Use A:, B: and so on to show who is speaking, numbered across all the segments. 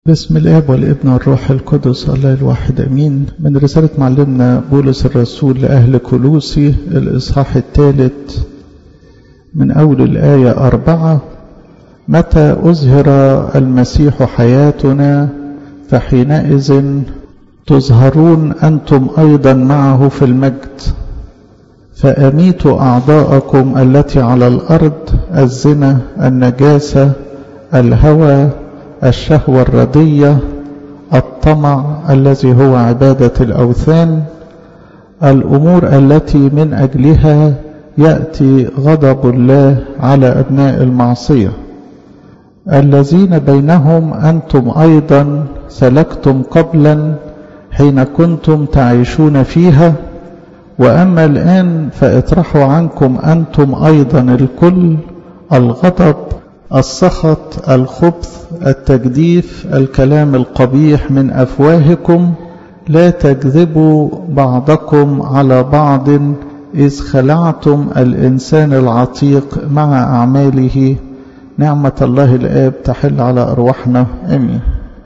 A: بسم الاب والابن والروح القدس الله الواحد امين من رساله معلمنا بولس الرسول لاهل كلوسي الاصحاح الثالث من اول الايه اربعه متى اظهر المسيح حياتنا فحينئذ تظهرون انتم ايضا معه في المجد فاميتوا اعضاءكم التي على الارض الزنا النجاسه الهوى الشهوة الردية الطمع الذي هو عبادة الأوثان الأمور التي من أجلها يأتي غضب الله على أبناء المعصية الذين بينهم أنتم أيضا سلكتم قبلا حين كنتم تعيشون فيها وأما الآن فاطرحوا عنكم أنتم أيضا الكل الغضب السخط الخبث التجديف الكلام القبيح من افواهكم لا تكذبوا بعضكم على بعض اذ خلعتم الانسان العتيق مع اعماله نعمه الله الاب تحل على ارواحنا امين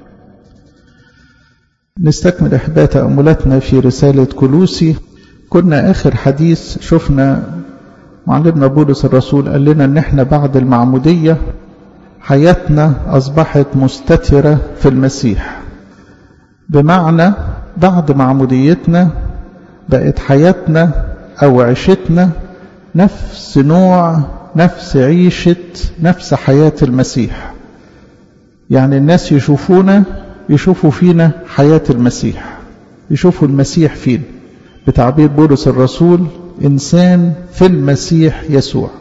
A: نستكمل احباء تاملاتنا في رساله كلوسي كنا اخر حديث شفنا معلمنا بولس الرسول قال لنا ان احنا بعد المعمودية حياتنا اصبحت مستترة في المسيح بمعنى بعد معموديتنا بقت حياتنا او عيشتنا نفس نوع نفس عيشة نفس حياة المسيح يعني الناس يشوفونا يشوفوا فينا حياة المسيح يشوفوا المسيح فينا بتعبير بولس الرسول إنسان في المسيح يسوع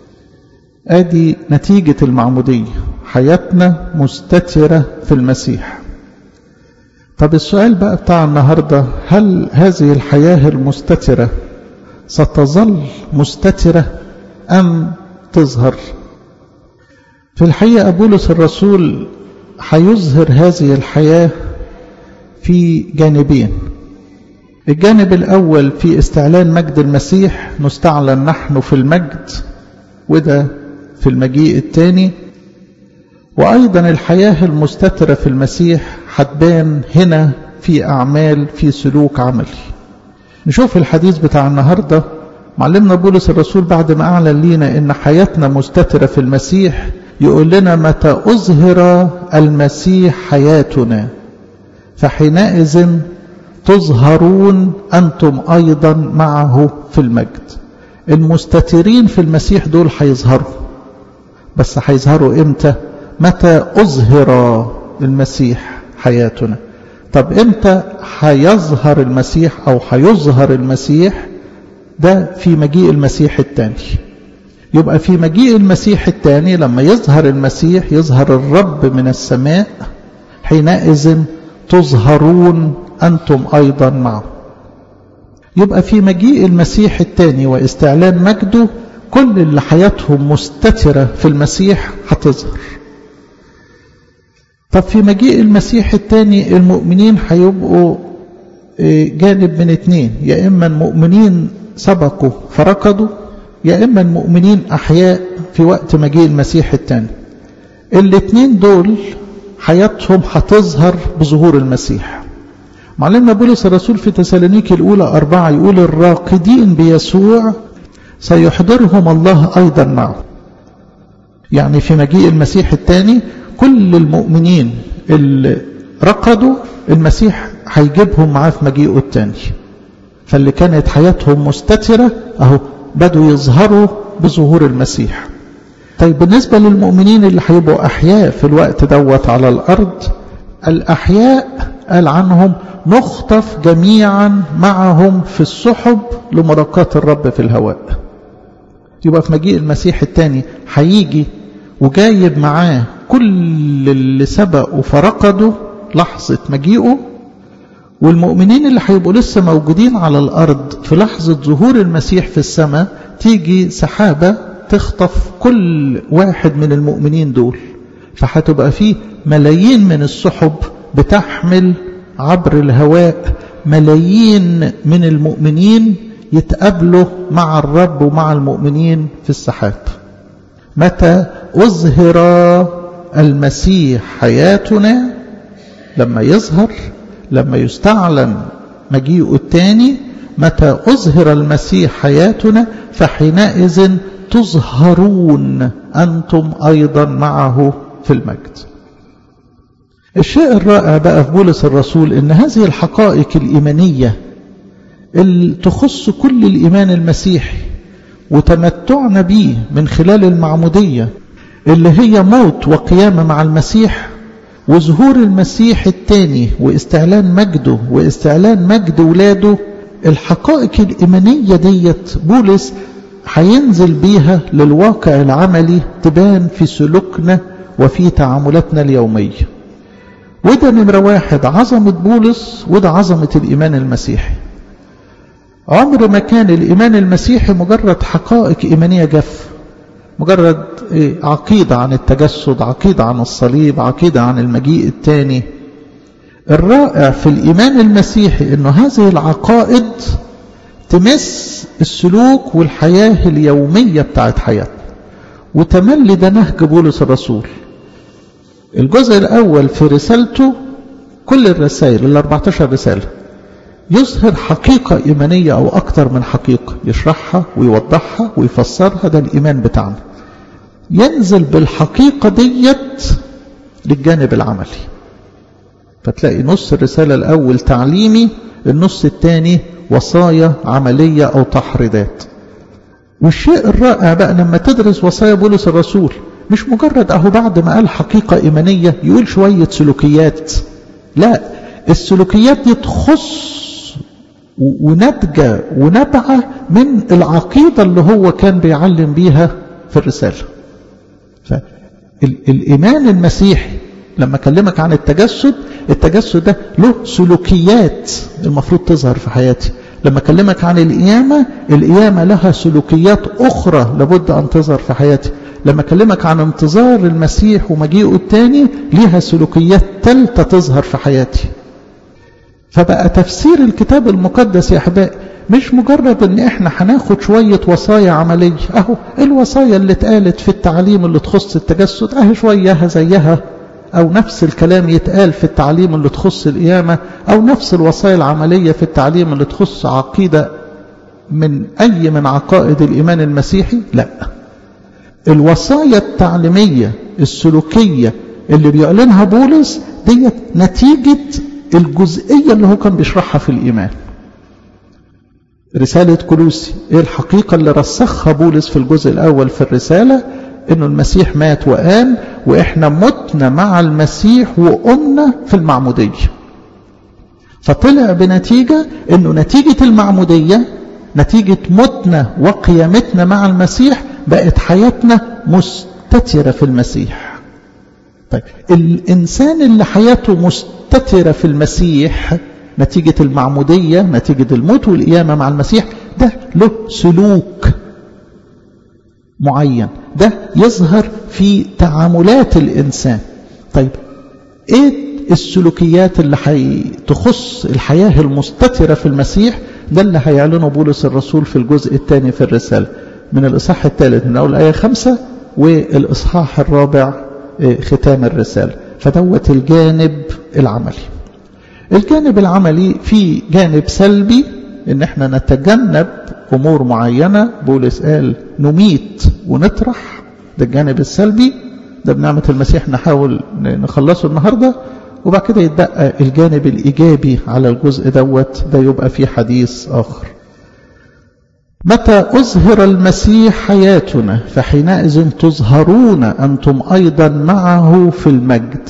A: ادي نتيجة المعمودية حياتنا مستترة في المسيح طب السؤال بقى بتاع النهاردة هل هذه الحياة المستترة ستظل مستترة أم تظهر في الحقيقة بولس الرسول هيظهر هذه الحياة في جانبين الجانب الأول في استعلان مجد المسيح نستعلن نحن في المجد وده في المجيء الثاني وأيضا الحياة المستترة في المسيح هتبان هنا في أعمال في سلوك عملي نشوف الحديث بتاع النهاردة معلمنا بولس الرسول بعد ما أعلن لينا إن حياتنا مستترة في المسيح يقول لنا متى أظهر المسيح حياتنا فحينئذ تظهرون أنتم أيضا معه في المجد المستترين في المسيح دول هيظهروا بس هيظهروا امتى متى أظهر المسيح حياتنا طب امتى هيظهر المسيح أو هيظهر المسيح ده في مجيء المسيح الثاني يبقى في مجيء المسيح الثاني لما يظهر المسيح يظهر الرب من السماء حينئذ تظهرون أنتم أيضا معه يبقى في مجيء المسيح الثاني واستعلان مجده كل اللي حياتهم مستترة في المسيح هتظهر طب في مجيء المسيح الثاني المؤمنين هيبقوا جانب من اتنين يا إما المؤمنين سبقوا فركضوا يا إما المؤمنين أحياء في وقت مجيء المسيح الثاني الاتنين دول حياتهم هتظهر بظهور المسيح معلمنا بولس الرسول في تسالونيكي الأولى أربعة يقول الراقدين بيسوع سيحضرهم الله أيضا معه يعني في مجيء المسيح الثاني كل المؤمنين اللي رقدوا المسيح هيجيبهم معاه في مجيئه الثاني فاللي كانت حياتهم مستترة أهو بدوا يظهروا بظهور المسيح طيب بالنسبة للمؤمنين اللي هيبقوا أحياء في الوقت دوت على الأرض الأحياء قال عنهم نخطف جميعا معهم في السحب لملاقاة الرب في الهواء يبقى في مجيء المسيح الثاني هيجي وجايب معاه كل اللي سبقوا فرقدوا لحظة مجيئه والمؤمنين اللي هيبقوا لسه موجودين على الأرض في لحظة ظهور المسيح في السماء تيجي سحابة تخطف كل واحد من المؤمنين دول فهتبقى فيه ملايين من السحب بتحمل عبر الهواء ملايين من المؤمنين يتقابلوا مع الرب ومع المؤمنين في السحاب متى أظهر المسيح حياتنا لما يظهر لما يستعلن مجيئه الثاني متى أظهر المسيح حياتنا فحينئذ تظهرون أنتم أيضا معه في المجد الشيء الرائع بقى في بولس الرسول ان هذه الحقائق الإيمانية اللي تخص كل الإيمان المسيحي وتمتعنا به من خلال المعمودية اللي هي موت وقيامة مع المسيح وظهور المسيح الثاني واستعلان مجده واستعلان مجد ولاده الحقائق الإيمانية ديت بولس هينزل بيها للواقع العملي تبان في سلوكنا وفي تعاملاتنا اليومية وده نمرة واحد عظمة بولس وده عظمة الإيمان المسيحي عمر ما كان الإيمان المسيحي مجرد حقائق إيمانية جافة مجرد عقيدة عن التجسد عقيدة عن الصليب عقيدة عن المجيء الثاني الرائع في الإيمان المسيحي أنه هذه العقائد تمس السلوك والحياة اليومية بتاعت حياتنا وتملي ده نهج بولس الرسول الجزء الأول في رسالته كل الرسائل ال 14 رسالة يظهر حقيقة إيمانية أو أكثر من حقيقة يشرحها ويوضحها ويفسرها ده الإيمان بتاعنا ينزل بالحقيقة ديت للجانب العملي فتلاقي نص الرسالة الأول تعليمي النص الثاني وصايا عملية أو تحريضات والشيء الرائع بقى لما تدرس وصايا بولس الرسول مش مجرد أهو بعد ما قال حقيقة إيمانية يقول شوية سلوكيات لا السلوكيات دي تخص وناتجة ونبعة من العقيدة اللي هو كان بيعلم بيها في الرسالة فالإيمان المسيحي لما أكلمك عن التجسد التجسد ده له سلوكيات المفروض تظهر في حياتي لما أكلمك عن القيامة القيامة لها سلوكيات أخرى لابد أن تظهر في حياتي لما أكلمك عن انتظار المسيح ومجيئه الثاني ليها سلوكيات ثالثة تظهر في حياتي فبقى تفسير الكتاب المقدس يا أحبائي مش مجرد ان احنا هناخد شوية وصايا عملية اهو الوصايا اللي اتقالت في التعليم اللي تخص التجسد اهي شوية زيها او نفس الكلام يتقال في التعليم اللي تخص القيامة او نفس الوصايا العملية في التعليم اللي تخص عقيدة من اي من عقائد الايمان المسيحي لا الوصايا التعليمية السلوكية اللي بيعلنها بولس ديت نتيجة الجزئية اللي هو كان بيشرحها في الإيمان رسالة كلوسي ايه الحقيقة اللي رسخها بولس في الجزء الأول في الرسالة انه المسيح مات وقام واحنا متنا مع المسيح وقمنا في المعمودية فطلع بنتيجة انه نتيجة المعمودية نتيجة متنا وقيامتنا مع المسيح بقت حياتنا مستترة في المسيح طيب الإنسان اللي حياته مستترة في المسيح نتيجة المعمودية نتيجة الموت والقيامة مع المسيح ده له سلوك معين ده يظهر في تعاملات الإنسان طيب ايه السلوكيات اللي حي... تخص الحياة المستترة في المسيح ده اللي هيعلنه بولس الرسول في الجزء الثاني في الرسالة من الإصحاح الثالث من أول آية خمسة والإصحاح الرابع ختام الرسالة فدوت الجانب العملي الجانب العملي في جانب سلبي ان احنا نتجنب امور معينة بولس قال نميت ونطرح ده الجانب السلبي ده بنعمة المسيح نحاول نخلصه النهاردة وبعد كده يتبقى الجانب الإيجابي على الجزء دوت ده يبقى في حديث آخر متى أظهر المسيح حياتنا فحينئذ تظهرون أنتم أيضا معه في المجد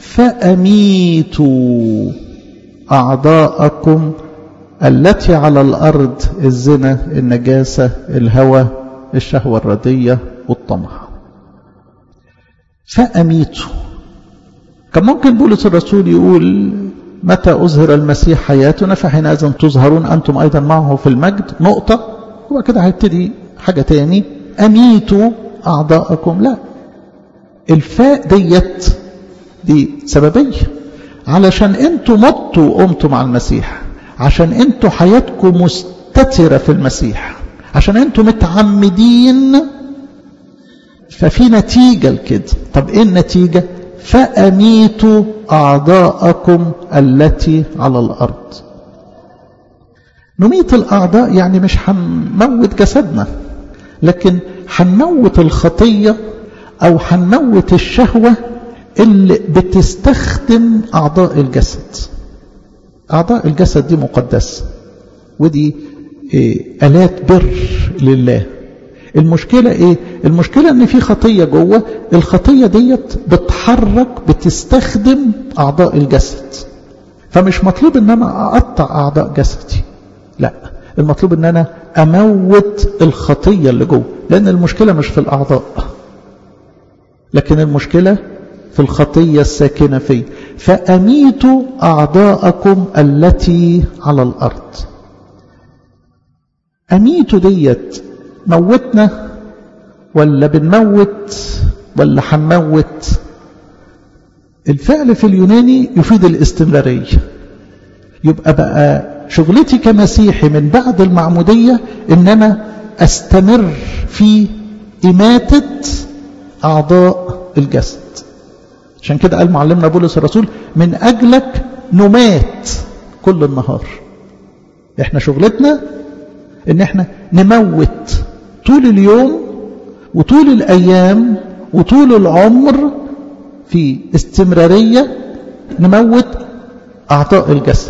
A: فأميتوا أعضاءكم التي على الأرض الزنا النجاسة الهوى الشهوة الردية والطمع فأميتوا كان ممكن بولس الرسول يقول متى أظهر المسيح حياتنا فحينئذ تظهرون أنتم أيضا معه في المجد نقطة وبعد كده هيبتدي حاجة تاني أميتوا أعضاءكم لا الفاء ديت دي سببية علشان انتوا متوا وقمتوا مع المسيح عشان انتوا حياتكم مستترة في المسيح عشان انتوا متعمدين ففي نتيجة لكده طب ايه النتيجة فأميتوا أعضاءكم التي على الأرض نميت الأعضاء يعني مش هنموت جسدنا لكن هنموت الخطية أو هنموت الشهوة اللي بتستخدم أعضاء الجسد أعضاء الجسد دي مقدسة ودي إيه آلات بر لله المشكلة ايه المشكلة ان في خطية جوه الخطية ديت بتحرك بتستخدم اعضاء الجسد فمش مطلوب ان انا اقطع اعضاء جسدي لا المطلوب ان انا اموت الخطية اللي جوه لان المشكلة مش في الاعضاء لكن المشكلة في الخطية الساكنة فيه فأميتوا أعضاءكم التي على الأرض أميتوا ديت موتنا ولا بنموت ولا هنموت الفعل في اليوناني يفيد الاستمرارية يبقى بقى شغلتي كمسيحي من بعد المعمودية ان انا استمر في اماتة اعضاء الجسد عشان كده قال معلمنا بولس الرسول من اجلك نمات كل النهار احنا شغلتنا ان احنا نموت طول اليوم وطول الأيام وطول العمر في استمرارية نموت أعضاء الجسد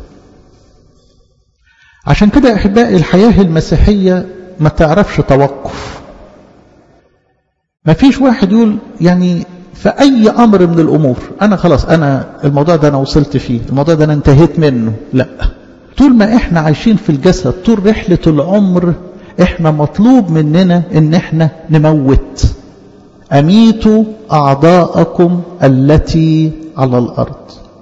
A: عشان كده أحبائي الحياة المسيحية ما تعرفش توقف ما فيش واحد يقول يعني في أي أمر من الأمور أنا خلاص أنا الموضوع ده أنا وصلت فيه الموضوع ده أنا انتهيت منه لا طول ما إحنا عايشين في الجسد طول رحلة العمر احنا مطلوب مننا ان احنا نموت اميتوا اعضاءكم التي على الارض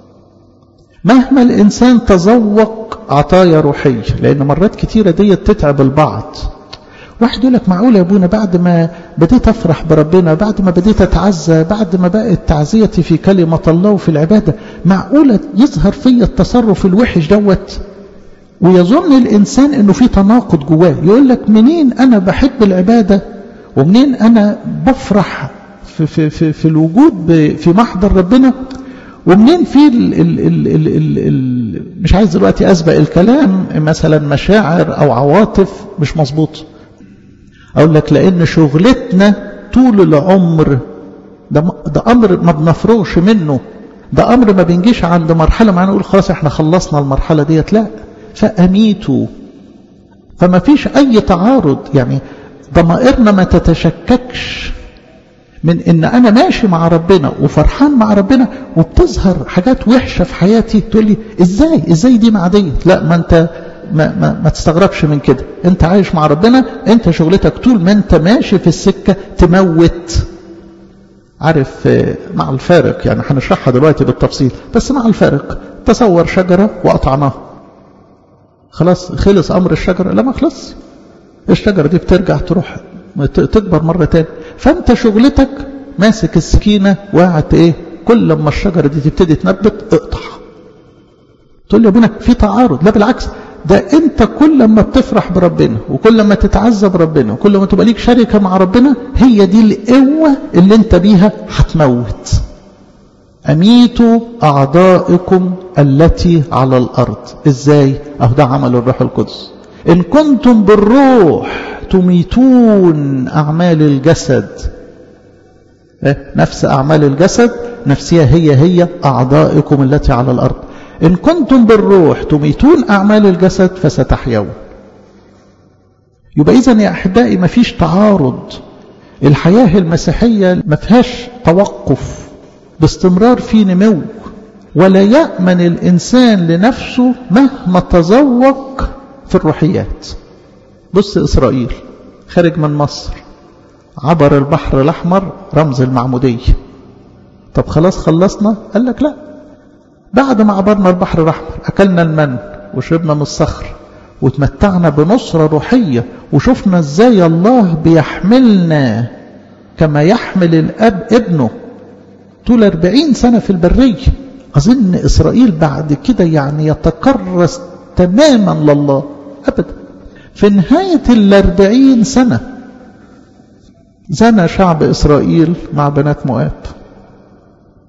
A: مهما الانسان تذوق عطايا روحيه لان مرات كتيره دي تتعب البعض واحد يقول لك معقول يا ابونا بعد ما بديت افرح بربنا بعد ما بديت اتعزى بعد ما بقت تعزيتي في كلمه الله وفي العباده معقوله يظهر فيا التصرف الوحش دوت ويظن الإنسان أنه في تناقض جواه يقول لك منين أنا بحب العبادة ومنين أنا بفرح في, في, في, في الوجود في محضر ربنا ومنين في ال ال ال ال ال ال مش عايز دلوقتي أسبق الكلام مثلا مشاعر أو عواطف مش مظبوط أقول لك لأن شغلتنا طول العمر ده, ده أمر ما بنفرغش منه ده أمر ما بنجيش عند مرحلة معينة نقول خلاص احنا خلصنا المرحلة ديت لا فأميتوا فما فيش أي تعارض يعني ضمائرنا ما تتشككش من ان انا ماشي مع ربنا وفرحان مع ربنا وبتظهر حاجات وحشه في حياتي تقول لي ازاي ازاي دي مع دي لا ما انت ما, ما, ما تستغربش من كده انت عايش مع ربنا انت شغلتك طول ما انت ماشي في السكه تموت عارف مع الفارق يعني هنشرحها دلوقتي بالتفصيل بس مع الفارق تصور شجره وقطعناها خلاص خلص امر الشجره لا ما خلص الشجره دي بترجع تروح تكبر مره تاني فانت شغلتك ماسك السكينه وقاعد ايه كل لما الشجره دي تبتدي تنبت اقطع تقول لي يا ابونا في تعارض لا بالعكس ده انت كل لما بتفرح بربنا وكل لما تتعذب ربنا وكل لما تبقى ليك شركه مع ربنا هي دي القوه اللي انت بيها هتموت أميتوا أعضائكم التي على الأرض إزاي؟ أهو ده عمل الروح القدس إن كنتم بالروح تميتون أعمال الجسد نفس أعمال الجسد نفسها هي هي أعضائكم التي على الأرض إن كنتم بالروح تميتون أعمال الجسد فستحيون يبقى إذن يا أحبائي ما فيش تعارض الحياة المسيحية ما فيهاش توقف باستمرار في نمو ولا يأمن الإنسان لنفسه مهما تذوق في الروحيات بص إسرائيل خارج من مصر عبر البحر الأحمر رمز المعمودية طب خلاص خلصنا قال لك لا بعد ما عبرنا البحر الأحمر أكلنا المن وشربنا من الصخر وتمتعنا بنصرة روحية وشفنا ازاي الله بيحملنا كما يحمل الأب ابنه طول أربعين سنة في البرية أظن إسرائيل بعد كده يعني يتكرس تماما لله أبدا في نهاية الأربعين سنة زنى شعب إسرائيل مع بنات مؤاب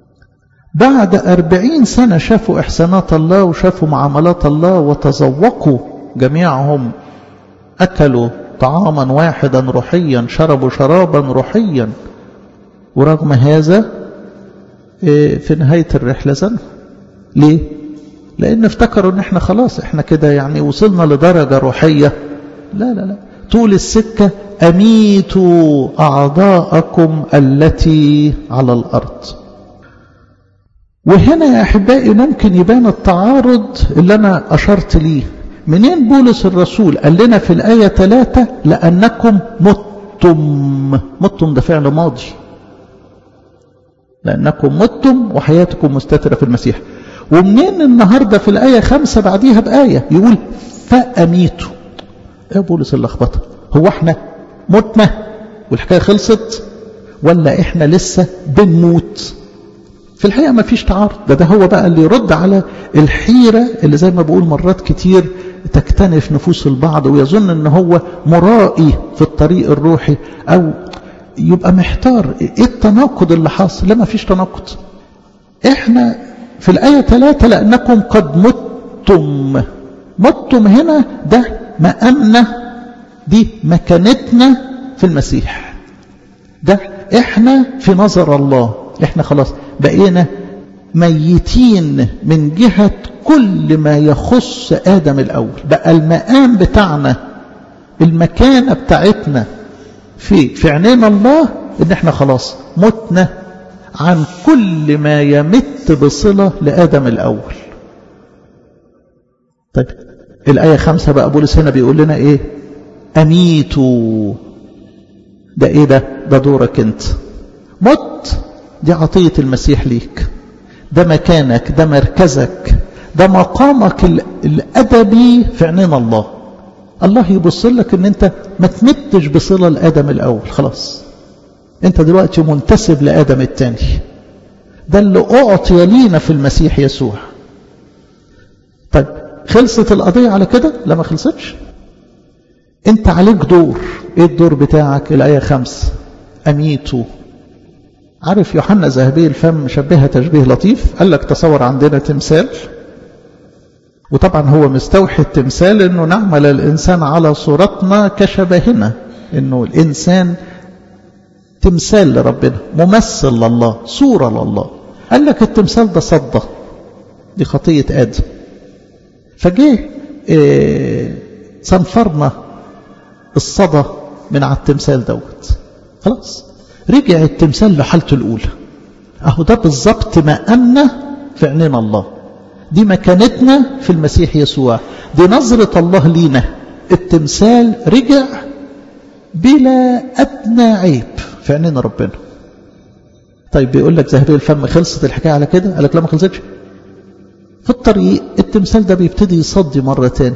A: بعد أربعين سنة شافوا إحسانات الله وشافوا معاملات الله وتذوقوا جميعهم أكلوا طعاما واحدا روحيا شربوا شرابا روحيا ورغم هذا في نهاية الرحلة زنوا ليه؟ لأن افتكروا ان احنا خلاص احنا كده يعني وصلنا لدرجة روحية لا لا لا طول السكة أميتوا أعضاءكم التي على الأرض وهنا يا أحبائي ممكن يبان التعارض اللي أنا أشرت ليه منين بولس الرسول قال لنا في الآية 3 لأنكم متم متم ده فعل ماضي لأنكم متم وحياتكم مستترة في المسيح ومنين النهاردة في الآية خمسة بعديها بآية يقول فأميتوا يا بولس اللخبطة هو احنا متنا والحكاية خلصت ولا احنا لسه بنموت في الحقيقة ما فيش تعارض ده ده هو بقى اللي يرد على الحيرة اللي زي ما بقول مرات كتير تكتنف نفوس البعض ويظن ان هو مرائي في الطريق الروحي او يبقى محتار ايه التناقض اللي حاصل لا ما فيش تناقض احنا في الآية ثلاثة لأنكم قد متم متم هنا ده مقامنا دي مكانتنا في المسيح ده احنا في نظر الله احنا خلاص بقينا ميتين من جهة كل ما يخص آدم الأول بقى المقام بتاعنا المكانة بتاعتنا في في عينين الله ان احنا خلاص متنا عن كل ما يمت بصلة لآدم الأول طيب الآية خمسة بقى بولس هنا بيقول لنا إيه أميتوا ده إيه ده ده دورك أنت مت دي عطية المسيح ليك ده مكانك ده مركزك ده مقامك الأدبي في عينين الله الله يبص لك ان انت ما تمتش بصلة لآدم الأول خلاص انت دلوقتي منتسب لآدم الثاني ده اللي أعطي لينا في المسيح يسوع طيب خلصت القضية على كده لا ما خلصتش انت عليك دور ايه الدور بتاعك الآية خمس أميتوا عارف يوحنا ذهبي الفم شبهها تشبيه لطيف قال لك تصور عندنا تمثال وطبعا هو مستوحي التمثال انه نعمل الانسان على صورتنا كشبهنا انه الانسان تمثال لربنا ممثل لله صورة لله قال لك التمثال ده صدى دي خطية آدم فجه إيه صنفرنا الصدى من على التمثال دوت خلاص رجع التمثال لحالته الأولى أهو ده بالظبط مقامنا في عينين الله دي مكانتنا في المسيح يسوع دي نظرة الله لينا التمثال رجع بلا أدنى عيب في عينين ربنا طيب بيقول لك زهري الفم خلصت الحكاية على كده قال لك لا ما خلصتش في الطريق التمثال ده بيبتدي يصدي مرة تاني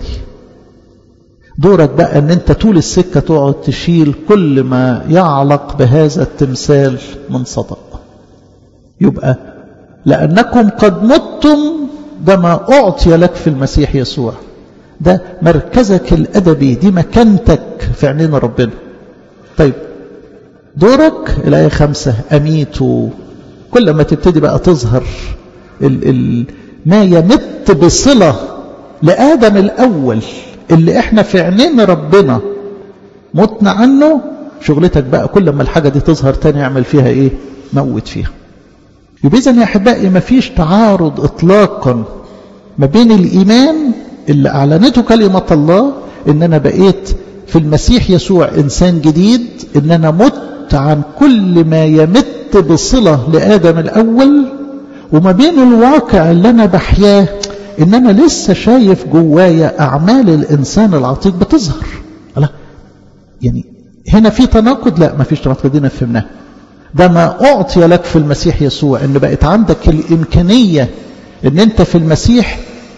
A: دورك بقى ان انت طول السكة تقعد تشيل كل ما يعلق بهذا التمثال من صدى يبقى لأنكم قد متم ده ما أعطي لك في المسيح يسوع ده مركزك الأدبي دي مكانتك في عينين ربنا طيب دورك الآية خمسة أميتوا كل ما تبتدي بقى تظهر ال ال ما يمت بصلة لآدم الأول اللي احنا في عينين ربنا متنا عنه شغلتك بقى كل ما الحاجة دي تظهر تاني اعمل فيها ايه موت فيها يبقى إذن يا أحبائي ما فيش تعارض إطلاقا ما بين الإيمان اللي أعلنته كلمة الله إن أنا بقيت في المسيح يسوع إنسان جديد إن أنا مت عن كل ما يمت بصلة لآدم الأول وما بين الواقع اللي أنا بحياه إن أنا لسه شايف جوايا أعمال الإنسان العتيق بتظهر لا يعني هنا في تناقض لا ما فيش تناقض دي فهمناها ده ما أعطي لك في المسيح يسوع إن بقت عندك الإمكانية إن أنت في المسيح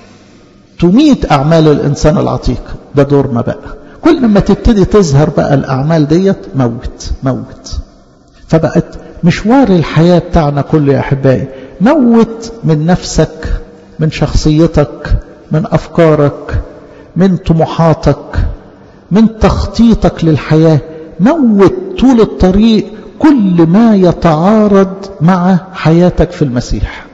A: تميت أعمال الإنسان العتيق ده دورنا بقى كل ما تبتدي تظهر بقى الأعمال ديت موت موت فبقت مشوار الحياة بتاعنا كله يا أحبائي موت من نفسك من شخصيتك من أفكارك من طموحاتك من تخطيطك للحياة موت طول الطريق كل ما يتعارض مع حياتك في المسيح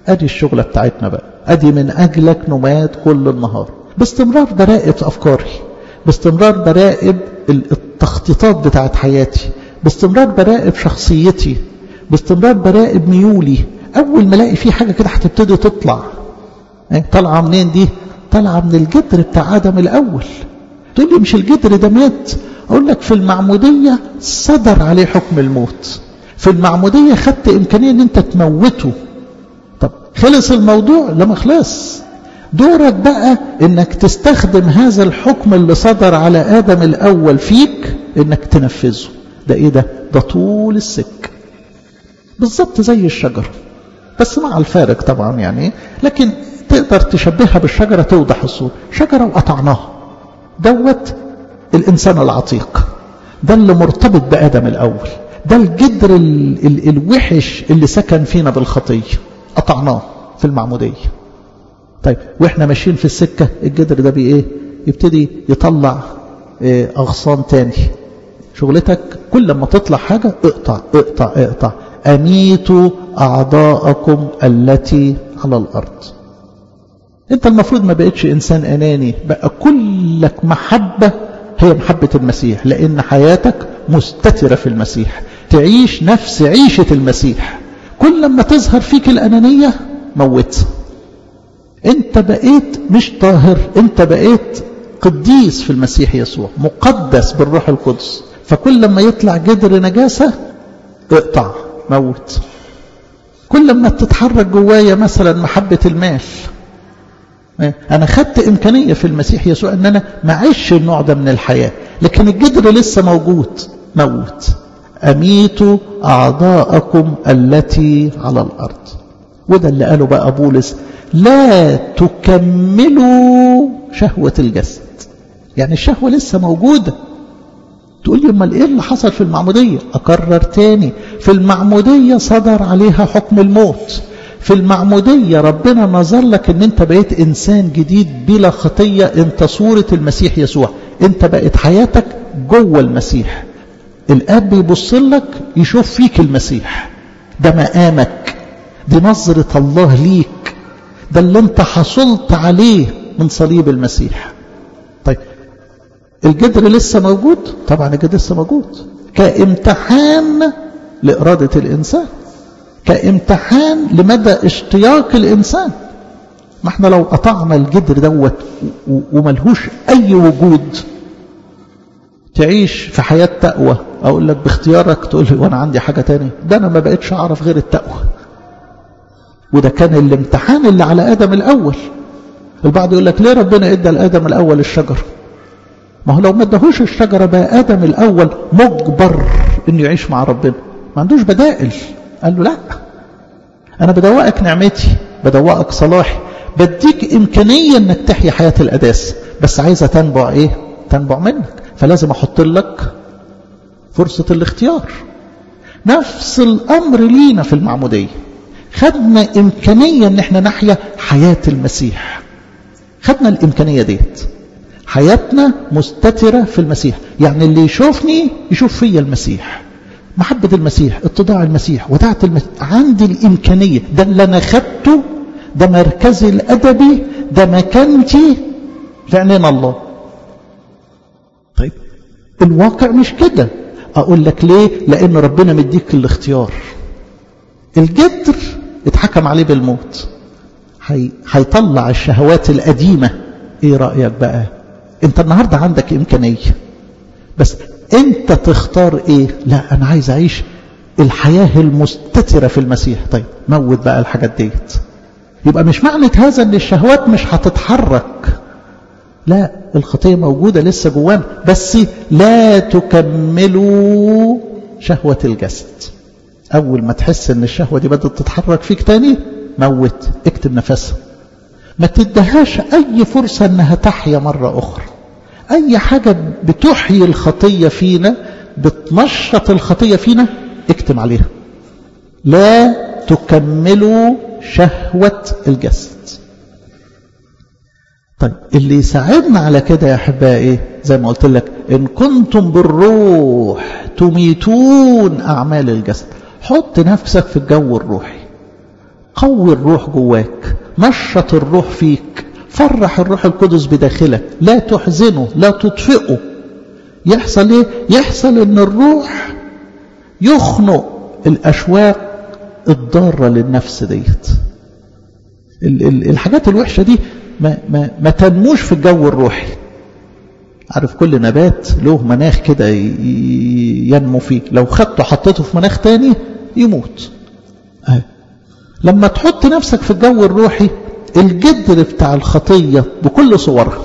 A: ادي الشغلة بتاعتنا بقى ادي من اجلك نمات كل النهار باستمرار براقب في افكاري باستمرار براقب التخطيطات بتاعت حياتي باستمرار براقب شخصيتي باستمرار براقب ميولي اول ما الاقي في حاجة كده هتبتدي تطلع طالعة منين دي طالعة من الجدر بتاع ادم الاول تقول لي مش الجدر ده مات اقول لك في المعمودية صدر عليه حكم الموت في المعمودية خدت امكانية ان انت تموته طب خلص الموضوع لما خلص دورك بقى انك تستخدم هذا الحكم اللي صدر على ادم الاول فيك انك تنفذه ده ايه ده ده طول السك بالظبط زي الشجرة بس مع الفارق طبعا يعني لكن تقدر تشبهها بالشجرة توضح الصورة شجرة وقطعناها دوت الإنسان العتيق ده اللي مرتبط بآدم الأول ده الجدر ال ال الوحش اللي سكن فينا بالخطية قطعناه في المعمودية طيب واحنا ماشيين في السكة الجدر ده بي ايه يبتدي يطلع إيه أغصان تاني شغلتك كل ما تطلع حاجة اقطع اقطع اقطع أميتوا أعضاءكم التي على الأرض انت المفروض ما بقتش انسان اناني بقى كلك محبة هي محبة المسيح لان حياتك مستترة في المسيح تعيش نفس عيشة المسيح كل لما تظهر فيك الانانية موت انت بقيت مش طاهر انت بقيت قديس في المسيح يسوع مقدس بالروح القدس فكل لما يطلع جدر نجاسة اقطع موت كل لما تتحرك جوايا مثلا محبة المال أنا خدت إمكانية في المسيح يسوع أن أنا معيش النوع ده من الحياة لكن الجدر لسه موجود موت أميتوا أعضاءكم التي على الأرض وده اللي قاله بقى بولس لا تكملوا شهوة الجسد يعني الشهوة لسه موجودة تقول لي امال ايه اللي حصل في المعمودية اكرر تاني في المعمودية صدر عليها حكم الموت في المعمودية ربنا نظر لك ان انت بقيت انسان جديد بلا خطية انت صورة المسيح يسوع انت بقيت حياتك جوه المسيح الاب بيبص لك يشوف فيك المسيح ده مقامك دي نظرة الله ليك ده اللي انت حصلت عليه من صليب المسيح طيب الجدر لسه موجود طبعا الجدر لسه موجود كامتحان لإرادة الإنسان كامتحان لمدى اشتياق الإنسان ما احنا لو قطعنا الجدر دوت وملهوش أي وجود تعيش في حياة تقوى أقول لك باختيارك تقول لي وأنا عندي حاجة تانية ده أنا ما بقتش أعرف غير التقوى وده كان الامتحان اللي على آدم الأول البعض يقول لك ليه ربنا ادى لآدم الأول الشجر ما هو لو ما ادهوش الشجرة بقى آدم الأول مجبر إنه يعيش مع ربنا ما عندوش بدائل قال له لا أنا بدوقك نعمتي بدوقك صلاحي بديك إمكانية إنك تحيا حياة القداسة بس عايزة تنبع إيه تنبع منك فلازم أحط لك فرصة الاختيار نفس الأمر لينا في المعمودية خدنا إمكانية إن احنا نحيا حياة المسيح خدنا الإمكانية ديت حياتنا مستترة في المسيح يعني اللي يشوفني يشوف فيا المسيح محبة المسيح اتضاع المسيح ودعة المسيح عندي الإمكانية ده اللي أنا خدته ده مركزي الأدبي ده مكانتي في عينين الله طيب الواقع مش كده أقول لك ليه لأن ربنا مديك الاختيار الجدر اتحكم عليه بالموت هيطلع الشهوات القديمة ايه رأيك بقى انت النهاردة عندك امكانية بس انت تختار ايه لا انا عايز اعيش الحياة المستترة في المسيح طيب موت بقى الحاجات ديت يبقى مش معنى هذا ان الشهوات مش هتتحرك لا الخطية موجودة لسه جوانا بس لا تكملوا شهوة الجسد اول ما تحس ان الشهوة دي بدأت تتحرك فيك تاني موت اكتب نفسها ما تدهاش اي فرصة انها تحيا مرة اخرى اي حاجة بتحيي الخطية فينا بتنشط الخطية فينا اكتم عليها لا تكملوا شهوة الجسد طيب اللي يساعدنا على كده يا احبائي زي ما قلت لك ان كنتم بالروح تميتون اعمال الجسد حط نفسك في الجو الروحي قوي الروح جواك نشط الروح فيك فرح الروح القدس بداخلك لا تحزنه لا تطفئه يحصل ايه يحصل ان الروح يخنق الاشواق الضاره للنفس ديت الحاجات الوحشه دي ما, ما, ما تنموش في الجو الروحي عارف كل نبات له مناخ كده ينمو فيه لو خدته حطيته في مناخ تاني يموت أه. لما تحط نفسك في الجو الروحي الجدر بتاع الخطية بكل صورها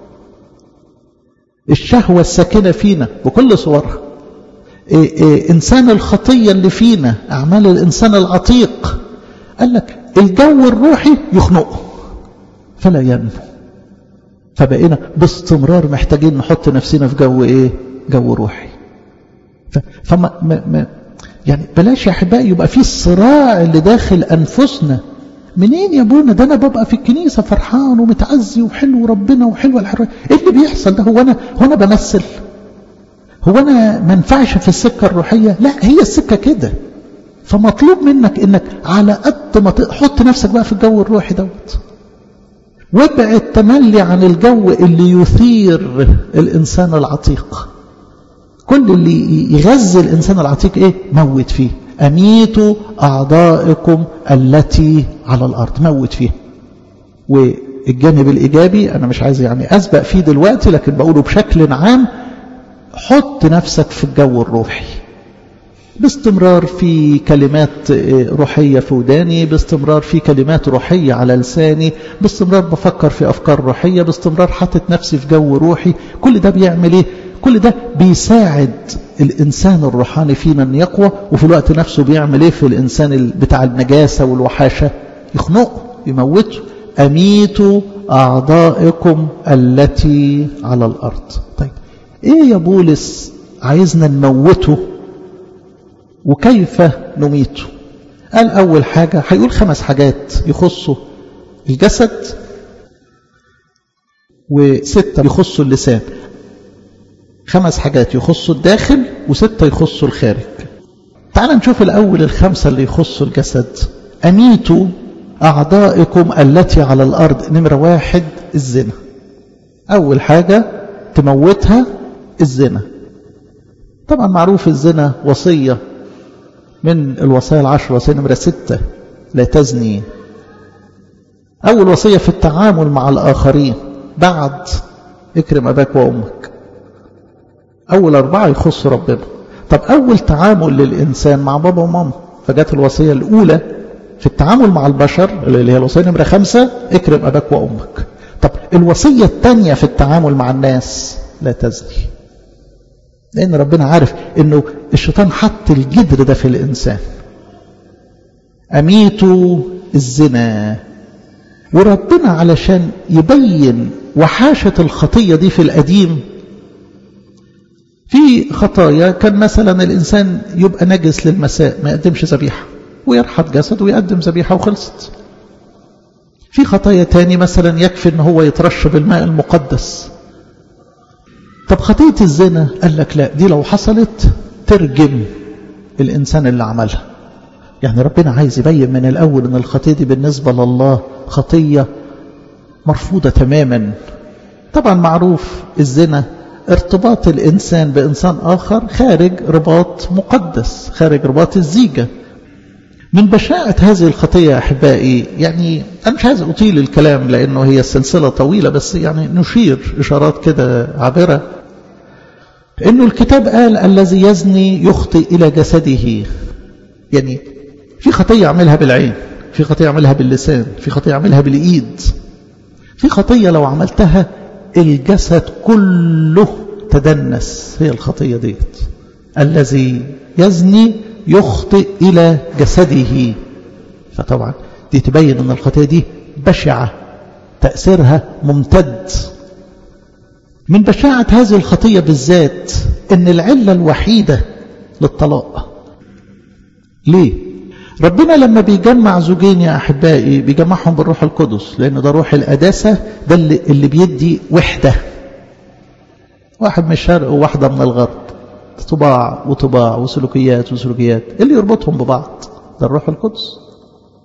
A: الشهوة الساكنة فينا بكل صورها إيه إيه إنسان الخطية اللي فينا أعمال الإنسان العتيق قال لك الجو الروحي يخنقه فلا ينمو فبقينا باستمرار محتاجين نحط نفسنا في جو ايه جو روحي فما ما ما يعني بلاش يا احبائي يبقى في الصراع اللي داخل انفسنا منين يا ابونا ده انا ببقى في الكنيسه فرحان ومتعزي وحلو ربنا وحلو الحريه ايه اللي بيحصل ده هو انا هو انا بمثل هو انا ما ينفعش في السكه الروحيه لا هي السكه كده فمطلوب منك انك على قد ما تحط نفسك بقى في الجو الروحي دوت وابعد تملي عن الجو اللي يثير الإنسان العتيق كل اللي يغذي الإنسان العتيق إيه موت فيه أميتوا أعضائكم التي على الأرض موت فيه والجانب الإيجابي أنا مش عايز يعني أسبق فيه دلوقتي لكن بقوله بشكل عام حط نفسك في الجو الروحي باستمرار في كلمات روحية في وداني باستمرار في كلمات روحية على لساني باستمرار بفكر في أفكار روحية باستمرار حاطط نفسي في جو روحي كل ده بيعمل إيه كل ده بيساعد الإنسان الروحاني فينا أن يقوى وفي الوقت نفسه بيعمل إيه في الإنسان بتاع النجاسة والوحاشة يخنقه يموته أميتوا أعضائكم التي على الأرض طيب إيه يا بولس عايزنا نموته وكيف نميته قال أول حاجة هيقول خمس حاجات يخصوا الجسد وستة يخصوا اللسان خمس حاجات يخصوا الداخل وستة يخصوا الخارج تعال نشوف الأول الخمسة اللي يخصوا الجسد أميتوا أعضائكم التي على الأرض نمرة واحد الزنا أول حاجة تموتها الزنا طبعا معروف الزنا وصية من الوصايا العشر وصية نمرة ستة لا تزني أول وصية في التعامل مع الآخرين بعد اكرم أباك وأمك أول أربعة يخص ربنا طب أول تعامل للإنسان مع بابا وماما فجت الوصية الأولى في التعامل مع البشر اللي هي الوصية نمرة خمسة اكرم أباك وأمك طب الوصية الثانية في التعامل مع الناس لا تزني لأن ربنا عارف أنه الشيطان حط الجدر ده في الإنسان أميتوا الزنا وربنا علشان يبين وحاشة الخطية دي في القديم في خطايا كان مثلا الإنسان يبقى نجس للمساء ما يقدمش ذبيحة ويرحب جسد ويقدم ذبيحة وخلصت في خطايا تاني مثلا يكفي ان هو يترش بالماء المقدس طب خطية الزنا قال لك لا دي لو حصلت ترجم الإنسان اللي عملها يعني ربنا عايز يبين من الأول أن الخطية دي بالنسبة لله خطية مرفوضة تماما طبعا معروف الزنا ارتباط الإنسان بإنسان آخر خارج رباط مقدس خارج رباط الزيجة من بشاعة هذه الخطية أحبائي يعني أنا مش عايز أطيل الكلام لأنه هي السلسلة طويلة بس يعني نشير إشارات كده عابرة إنه الكتاب قال الذي يزني يخطئ إلى جسده يعني في خطية يعملها بالعين في خطية يعملها باللسان في خطية يعملها بالإيد في خطية لو عملتها الجسد كله تدنس هي الخطية ديت الذي يزني يخطئ إلى جسده فطبعا دي تبين أن الخطية دي بشعة تأثيرها ممتد من بشاعة هذه الخطية بالذات أن العلة الوحيدة للطلاق ليه؟ ربنا لما بيجمع زوجين يا أحبائي بيجمعهم بالروح القدس لأن ده روح القداسة ده اللي, اللي بيدي وحدة واحد من الشرق وواحدة من الغرب طباع وطباع وسلوكيات وسلوكيات اللي يربطهم ببعض ده الروح القدس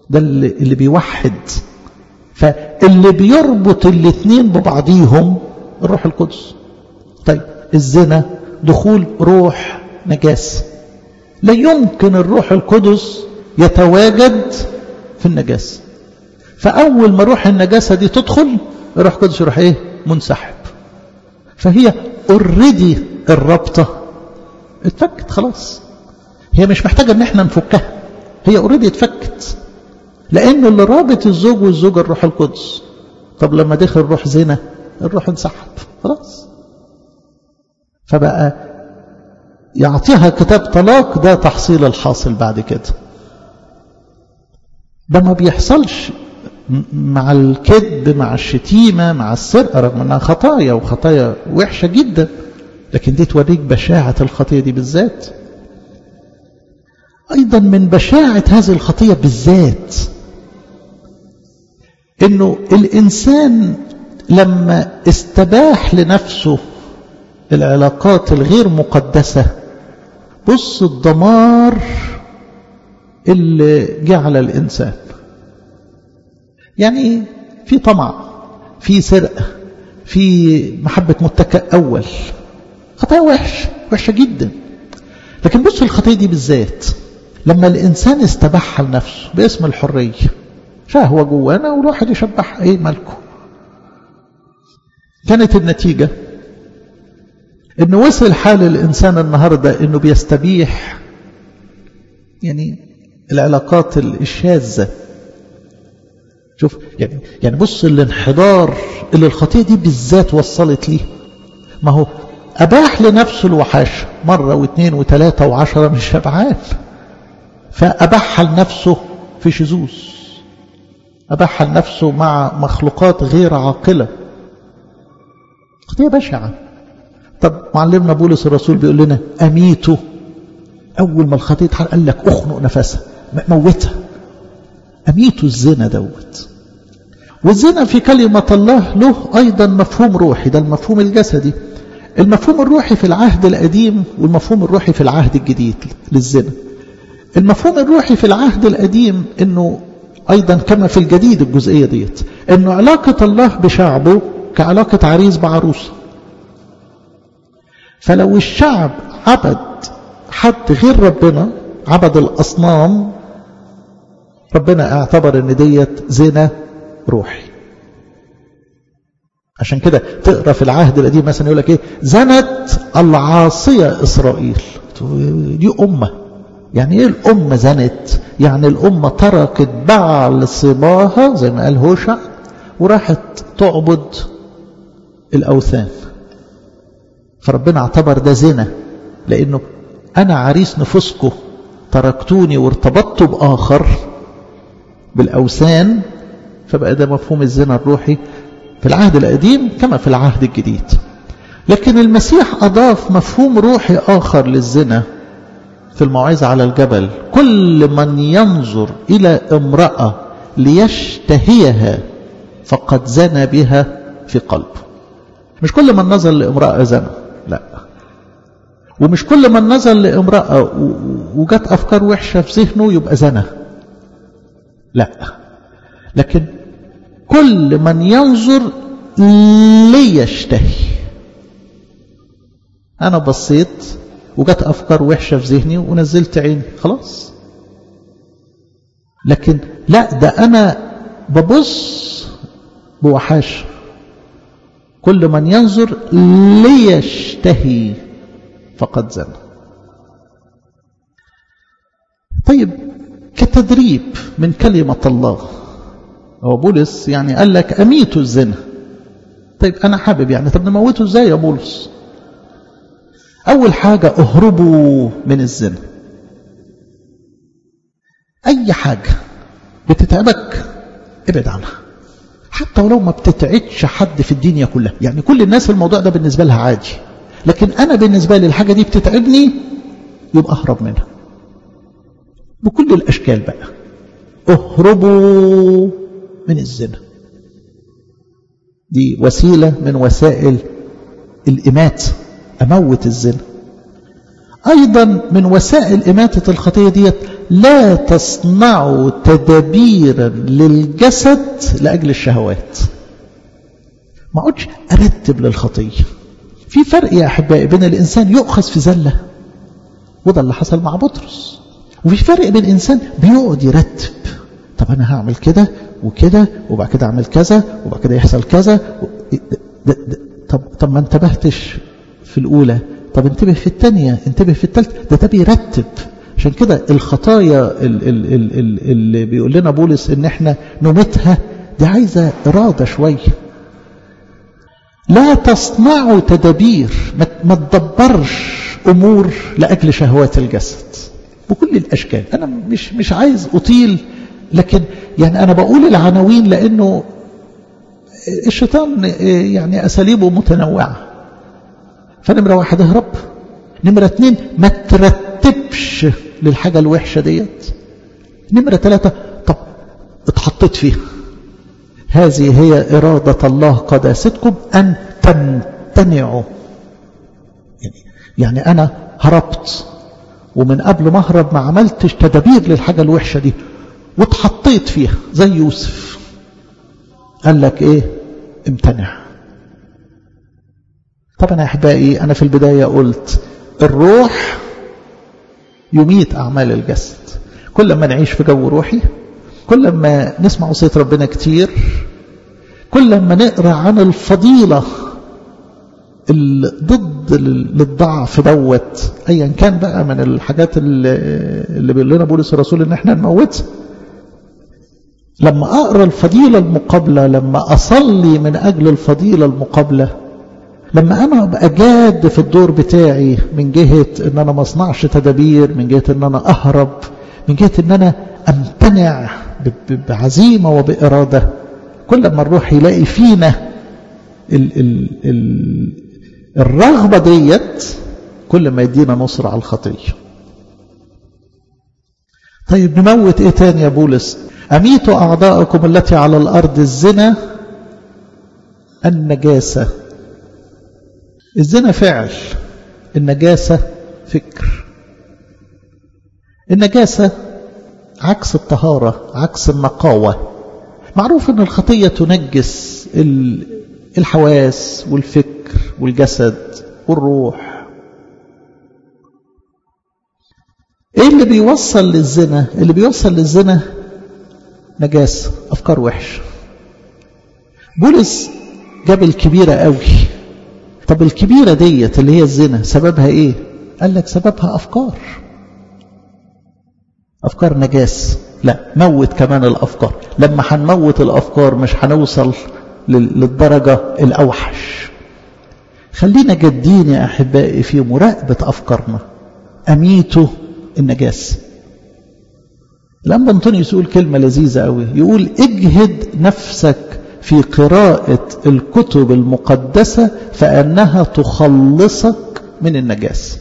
A: ده اللي, اللي بيوحد فاللي بيربط الاثنين ببعضيهم الروح القدس طيب الزنا دخول روح نجاسة لا يمكن الروح القدس يتواجد في النجاسة فأول ما روح النجاسة دي تدخل الروح القدس يروح ايه منسحب فهي اوريدي الرابطة اتفكت خلاص هي مش محتاجة ان احنا نفكها هي اوريدي اتفكت لأن اللي رابط الزوج والزوجة الروح القدس طب لما دخل روح زنا الروح انسحب خلاص فبقى يعطيها كتاب طلاق ده تحصيل الحاصل بعد كده ده ما بيحصلش مع الكذب مع الشتيمة مع السرقة رغم أنها خطايا وخطايا وحشة جدا لكن دي توريك بشاعة الخطية دي بالذات أيضا من بشاعة هذه الخطية بالذات أنه الإنسان لما استباح لنفسه العلاقات الغير مقدسة بص الدمار اللي جعل الإنسان يعني في طمع في سرقة في محبة متكئ أول خطايا وحش وحشة جدا لكن بص الخطية دي بالذات لما الإنسان استباحها لنفسه باسم الحرية شهوة جوانا والواحد يشبح ايه ملكه كانت النتيجة انه وصل حال الإنسان النهاردة انه بيستبيح يعني العلاقات الشاذة شوف يعني يعني بص الانحدار اللي الخطية دي بالذات وصلت ليه ما هو أباح لنفسه الوحاشة مرة واثنين وثلاثة وعشرة مش شبعان فأباحها لنفسه في شذوذ أباحها لنفسه مع مخلوقات غير عاقلة خطية بشعة طب معلمنا بولس الرسول بيقول لنا أميته أول ما الخطية تحرق قال لك أخنق نفسها موتها أميتوا الزنا دوت والزنا في كلمة الله له أيضا مفهوم روحي ده المفهوم الجسدي المفهوم الروحي في العهد القديم والمفهوم الروحي في العهد الجديد للزنا المفهوم الروحي في العهد القديم انه ايضا كما في الجديد الجزئية ديت انه علاقة الله بشعبه كعلاقة عريس بعروسه فلو الشعب عبد حد غير ربنا عبد الاصنام ربنا اعتبر ان ديت زنا روحي عشان كده تقرا في العهد القديم مثلا يقول لك ايه زنت العاصيه اسرائيل دي امه يعني ايه الامه زنت يعني الامه تركت بعل صباها زي ما قال هوشع وراحت تعبد الاوثان فربنا اعتبر ده زنا لانه انا عريس نفوسكم تركتوني وارتبطت باخر بالاوثان فبقى ده مفهوم الزنا الروحي في العهد القديم كما في العهد الجديد لكن المسيح أضاف مفهوم روحي آخر للزنا في الموعظة على الجبل كل من ينظر إلى امرأة ليشتهيها فقد زنى بها في قلبه مش كل من نظر لامرأة زنى لا ومش كل من نظر لامرأة وجت أفكار وحشة في ذهنه يبقى زنى لا لكن كل من ينظر ليشتهي أنا بصيت وجت أفكار وحشة في ذهني ونزلت عيني خلاص لكن لا ده أنا ببص بوحاش كل من ينظر ليشتهي فقد زنى طيب كتدريب من كلمة الله هو بولس يعني قال لك أميتوا الزنا طيب أنا حابب يعني طب نموته إزاي يا بولس أول حاجة اهربوا من الزنا أي حاجة بتتعبك ابعد عنها حتى ولو ما بتتعبش حد في الدنيا كلها يعني كل الناس الموضوع ده بالنسبة لها عادي لكن أنا بالنسبة لي الحاجة دي بتتعبني يبقى أهرب منها بكل الأشكال بقى اهربوا من الزنا دي وسيلة من وسائل الإمات أموت الزنا أيضا من وسائل إماتة الخطية ديت لا تصنعوا تدابيرا للجسد لأجل الشهوات ما أقعدش أرتب للخطية في فرق يا أحبائي بين الإنسان يؤخذ في زلة وده اللي حصل مع بطرس وفي فرق بين إنسان بيقعد يرتب طب أنا هعمل كده وكده وبعد كده أعمل كذا وبعد كده يحصل كذا ده ده طب طب ما انتبهتش في الأولى طب انتبه في الثانية انتبه في الثالثة ده ده بيرتب عشان كده الخطايا اللي بيقول لنا بولس ان احنا نمتها دي عايزة إرادة شوية لا تصنعوا تدابير ما تدبرش أمور لأجل شهوات الجسد بكل الأشكال أنا مش مش عايز أطيل لكن يعني أنا بقول العناوين لأنه الشيطان يعني أساليبه متنوعة فنمرة واحد اهرب نمرة اتنين ما ترتبش للحاجة الوحشة ديت نمرة ثلاثة طب اتحطيت فيها هذه هي إرادة الله قداستكم أن تمتنعوا يعني, يعني أنا هربت ومن قبل ما أهرب ما عملتش تدابير للحاجة الوحشة دي واتحطيت فيها زي يوسف قال لك ايه امتنع طبعا يا احبائي انا في البداية قلت الروح يميت اعمال الجسد كل ما نعيش في جو روحي كل ما نسمع وصية ربنا كتير كل ما نقرأ عن الفضيلة ضد للضعف دوت ايا كان بقى من الحاجات اللي, اللي بيقول لنا بولس الرسول ان احنا نموتها لما أقرأ الفضيلة المقابلة لما أصلي من أجل الفضيلة المقابلة لما أنا أبقى جاد في الدور بتاعي من جهة أن أنا ما أصنعش تدابير من جهة أن أنا أهرب من جهة أن أنا أمتنع بعزيمة وبإرادة كل ما الروح يلاقي فينا ال ال ال الرغبة ديت كل ما يدينا نصر على الخطية طيب نموت ايه تاني يا بولس أميتوا أعضاءكم التي على الأرض الزنا النجاسة الزنا فعل النجاسة فكر النجاسة عكس الطهارة عكس النقاوة معروف أن الخطية تنجس الحواس والفكر والجسد والروح ايه اللي بيوصل للزنا اللي بيوصل للزنا نجاسة أفكار وحشة بولس جاب الكبيرة قوي طب الكبيرة ديت اللي هي الزنا سببها ايه قال لك سببها أفكار أفكار نجاس لا موت كمان الأفكار لما هنموت الأفكار مش هنوصل للدرجة الأوحش خلينا جادين يا أحبائي في مراقبة أفكارنا أميتوا النجاسة الأنبا أنطونيوس يقول كلمة لذيذة قوي يقول اجهد نفسك في قراءة الكتب المقدسة فأنها تخلصك من النجاسة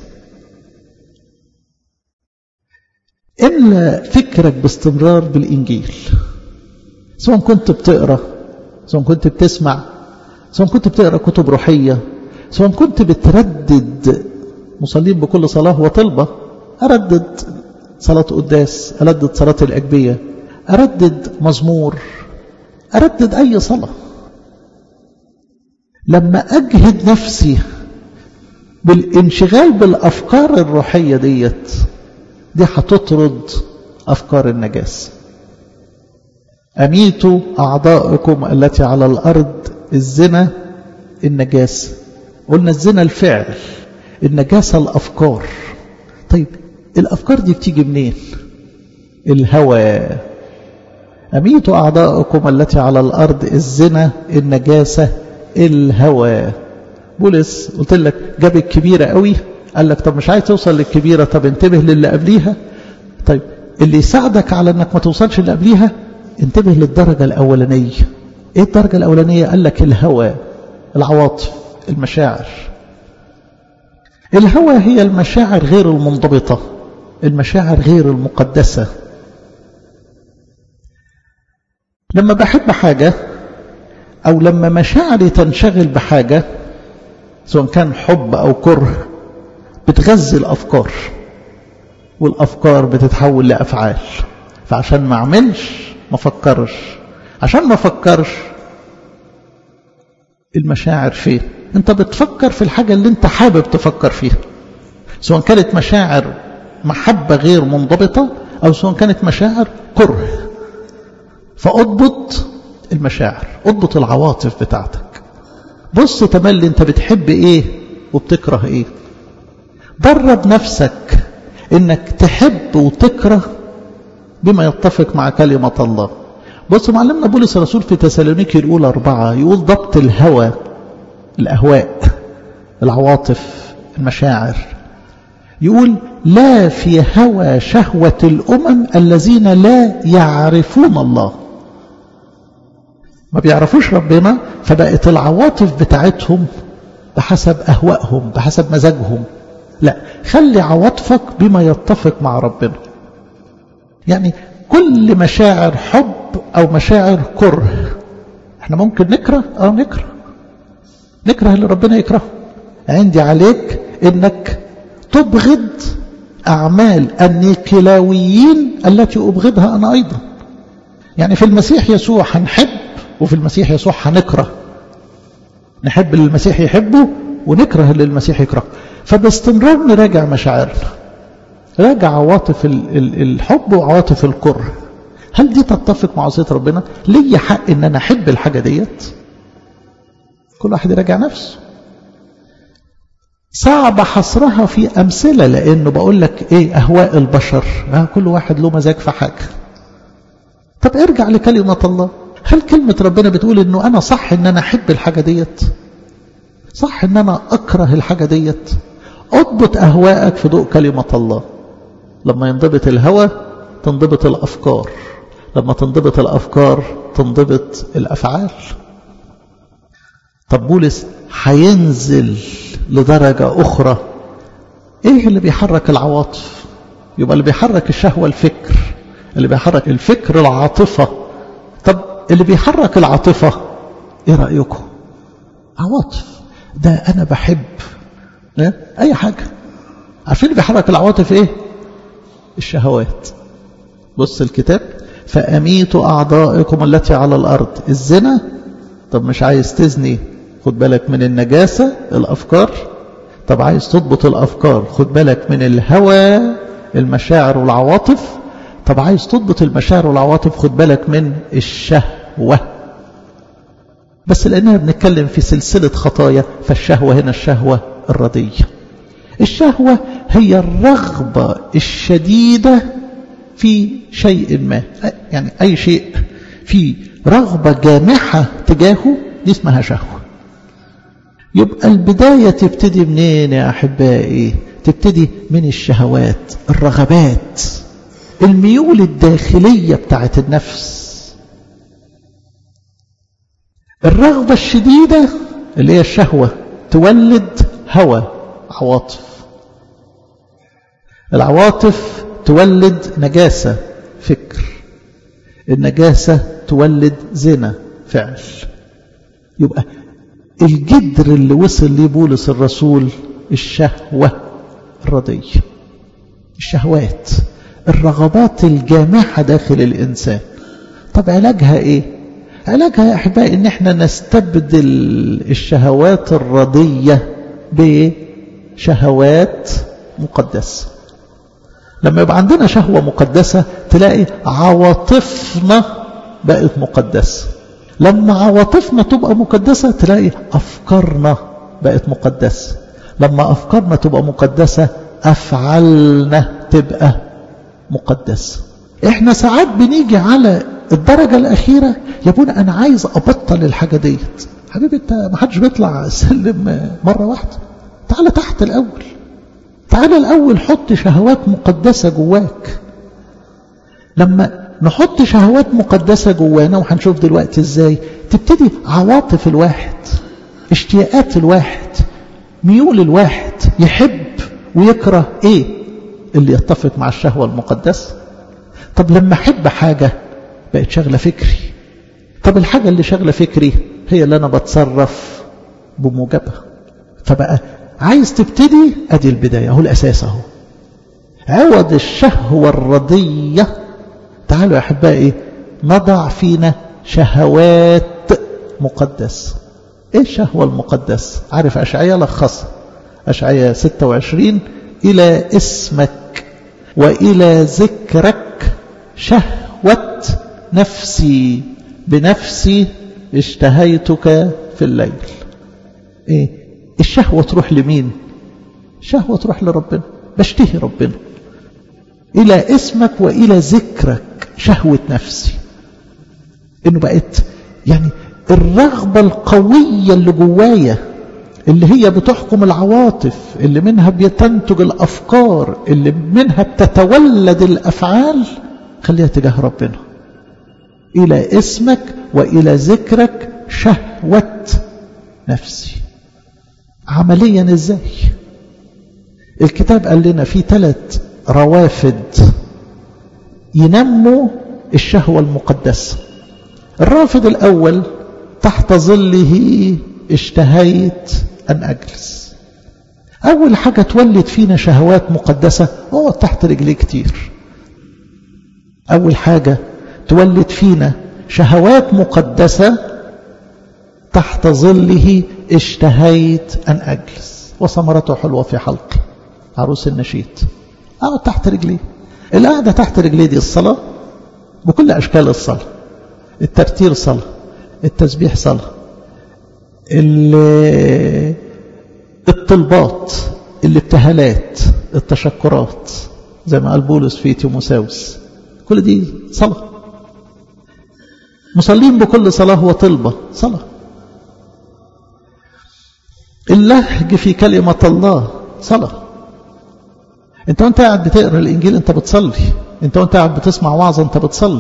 A: إملا فكرك باستمرار بالإنجيل سواء كنت بتقرأ سواء كنت بتسمع سواء كنت بتقرأ كتب روحية سواء كنت بتردد مصلين بكل صلاة وطلبة أردد صلاة قداس أردد صلاة الأجبية أردد مزمور أردد أي صلاة لما أجهد نفسي بالانشغال بالأفكار الروحية ديت دي هتطرد أفكار النجاسة أميتوا أعضاءكم التي على الأرض الزنا النجاسة قلنا الزنا الفعل النجاسة الأفكار طيب الأفكار دي بتيجي منين الهوى أميتوا أعضاءكم التي على الأرض الزنا النجاسة الهوى بولس قلت لك جاب الكبيرة قوي قال لك طب مش عايز توصل للكبيرة طب انتبه للي قبليها طيب اللي يساعدك على انك ما توصلش اللي قبليها انتبه للدرجة الأولانية ايه الدرجة الأولانية قال لك الهوى العواطف المشاعر الهوى هي المشاعر غير المنضبطة المشاعر غير المقدسة لما بحب حاجة أو لما مشاعري تنشغل بحاجة سواء كان حب أو كره بتغذي الأفكار والأفكار بتتحول لأفعال فعشان ما أعملش ما فكرش عشان ما فكرش المشاعر فين انت بتفكر في الحاجة اللي انت حابب تفكر فيها سواء كانت مشاعر محبة غير منضبطة أو سواء كانت مشاعر كره فأضبط المشاعر اضبط العواطف بتاعتك بص تملي انت بتحب ايه وبتكره ايه درب نفسك انك تحب وتكره بما يتفق مع كلمة الله بص معلمنا بولس الرسول في تسالونيكي الأولى أربعة يقول ضبط الهوى الأهواء العواطف المشاعر يقول لا في هوى شهوة الأمم الذين لا يعرفون الله ما بيعرفوش ربنا فبقت العواطف بتاعتهم بحسب أهوائهم بحسب مزاجهم لا خلي عواطفك بما يتفق مع ربنا يعني كل مشاعر حب أو مشاعر كره احنا ممكن نكره اه نكره نكره اللي ربنا يكرهه عندي عليك انك تبغض أعمال النيكلاويين التي أبغضها أنا أيضا يعني في المسيح يسوع هنحب وفي المسيح يسوع هنكره نحب اللي المسيح يحبه ونكره اللي المسيح يكرهه فباستمرار نراجع مشاعرنا راجع عواطف الحب وعواطف الكره هل دي تتفق مع وصيه ربنا ليا حق ان انا احب الحاجه ديت كل واحد يراجع نفسه صعب حصرها في أمثلة لأنه بقول لك إيه أهواء البشر آه كل واحد له مزاج في حاجة طب ارجع لكلمة الله هل كلمة ربنا بتقول إنه أنا صح إن أنا أحب الحاجة ديت صح إن أنا أكره الحاجة ديت اضبط أهواءك في ضوء كلمة الله لما ينضبط الهوى تنضبط الأفكار لما تنضبط الأفكار تنضبط الأفعال طب بولس هينزل لدرجة أخرى إيه اللي بيحرك العواطف يبقى اللي بيحرك الشهوة الفكر اللي بيحرك الفكر العاطفة طب اللي بيحرك العاطفة إيه رأيكم عواطف ده أنا بحب أي حاجة عارفين اللي بيحرك العواطف إيه الشهوات بص الكتاب فأميتوا أعضائكم التي على الأرض الزنا طب مش عايز تزني خد بالك من النجاسة الأفكار طب عايز تضبط الأفكار خد بالك من الهوى المشاعر والعواطف طب عايز تضبط المشاعر والعواطف خد بالك من الشهوة بس لأننا بنتكلم في سلسلة خطايا فالشهوة هنا الشهوة الردية الشهوة هي الرغبة الشديدة في شيء ما يعني أي شيء في رغبة جامحة تجاهه دي اسمها شهوة يبقى البداية تبتدي منين يا أحبائي تبتدي من الشهوات الرغبات الميول الداخلية بتاعت النفس الرغبة الشديدة اللي هي الشهوة تولد هوى عواطف العواطف تولد نجاسة فكر النجاسة تولد زنا فعل يبقى الجدر اللي وصل ليه بولس الرسول الشهوة الردية الشهوات الرغبات الجامحة داخل الإنسان طب علاجها إيه علاجها يا أحبائي إن احنا نستبدل الشهوات الردية بشهوات مقدسة لما يبقى عندنا شهوة مقدسة تلاقي عواطفنا بقت مقدسة لما عواطفنا تبقى مقدسة تلاقي أفكارنا بقت مقدسة لما أفكارنا تبقى مقدسة أفعالنا تبقى مقدسة احنا ساعات بنيجي على الدرجة الأخيرة يقول أنا عايز أبطل الحاجة ديت حبيبي انت ما حدش بيطلع سلم مرة واحدة تعال تحت الأول تعال الأول حط شهوات مقدسة جواك لما نحط شهوات مقدسة جوانا وهنشوف دلوقتي ازاي تبتدي عواطف الواحد اشتياقات الواحد ميول الواحد يحب ويكره ايه اللي يتفق مع الشهوة المقدسة طب لما احب حاجة بقت شغلة فكري طب الحاجة اللي شغلة فكري هي اللي انا بتصرف بموجبها فبقى عايز تبتدي ادي البدايه اهو الاساس اهو عوض الشهوه الرضيه تعالوا يا احبائي نضع فينا شهوات مقدسه ايه الشهوه المقدسه عارف اشعياء لخصها اشعياء 26 الى اسمك والى ذكرك شهوه نفسي بنفسي اشتهيتك في الليل ايه الشهوة تروح لمين الشهوة تروح لربنا بشتهي ربنا إلى اسمك وإلى ذكرك شهوة نفسي إنه بقت يعني الرغبة القوية اللي جوايا اللي هي بتحكم العواطف اللي منها بتنتج الأفكار اللي منها بتتولد الأفعال خليها تجاه ربنا إلى اسمك وإلى ذكرك شهوة نفسي عمليا ازاي الكتاب قال لنا في ثلاث روافد ينموا الشهوة المقدسة الرافد الأول تحت ظله اشتهيت أن أجلس أول حاجة تولد فينا شهوات مقدسة هو تحت رجليه كتير أول حاجة تولد فينا شهوات مقدسة تحت ظله اشتهيت أن أجلس وثمرته حلوة في حلقي عروس النشيد أقعد تحت رجليه القعدة تحت رجليه دي الصلاة بكل أشكال الصلاة الترتيل صلاة التسبيح صلاة الطلبات الابتهالات التشكرات زي ما قال بولس في تيموساوس كل دي صلاة مصلين بكل صلاة وطلبة صلاة اللهج في كلمة الله صلاة انت وانت قاعد بتقرا الانجيل انت بتصلي انت وانت قاعد بتسمع وعظه انت بتصلي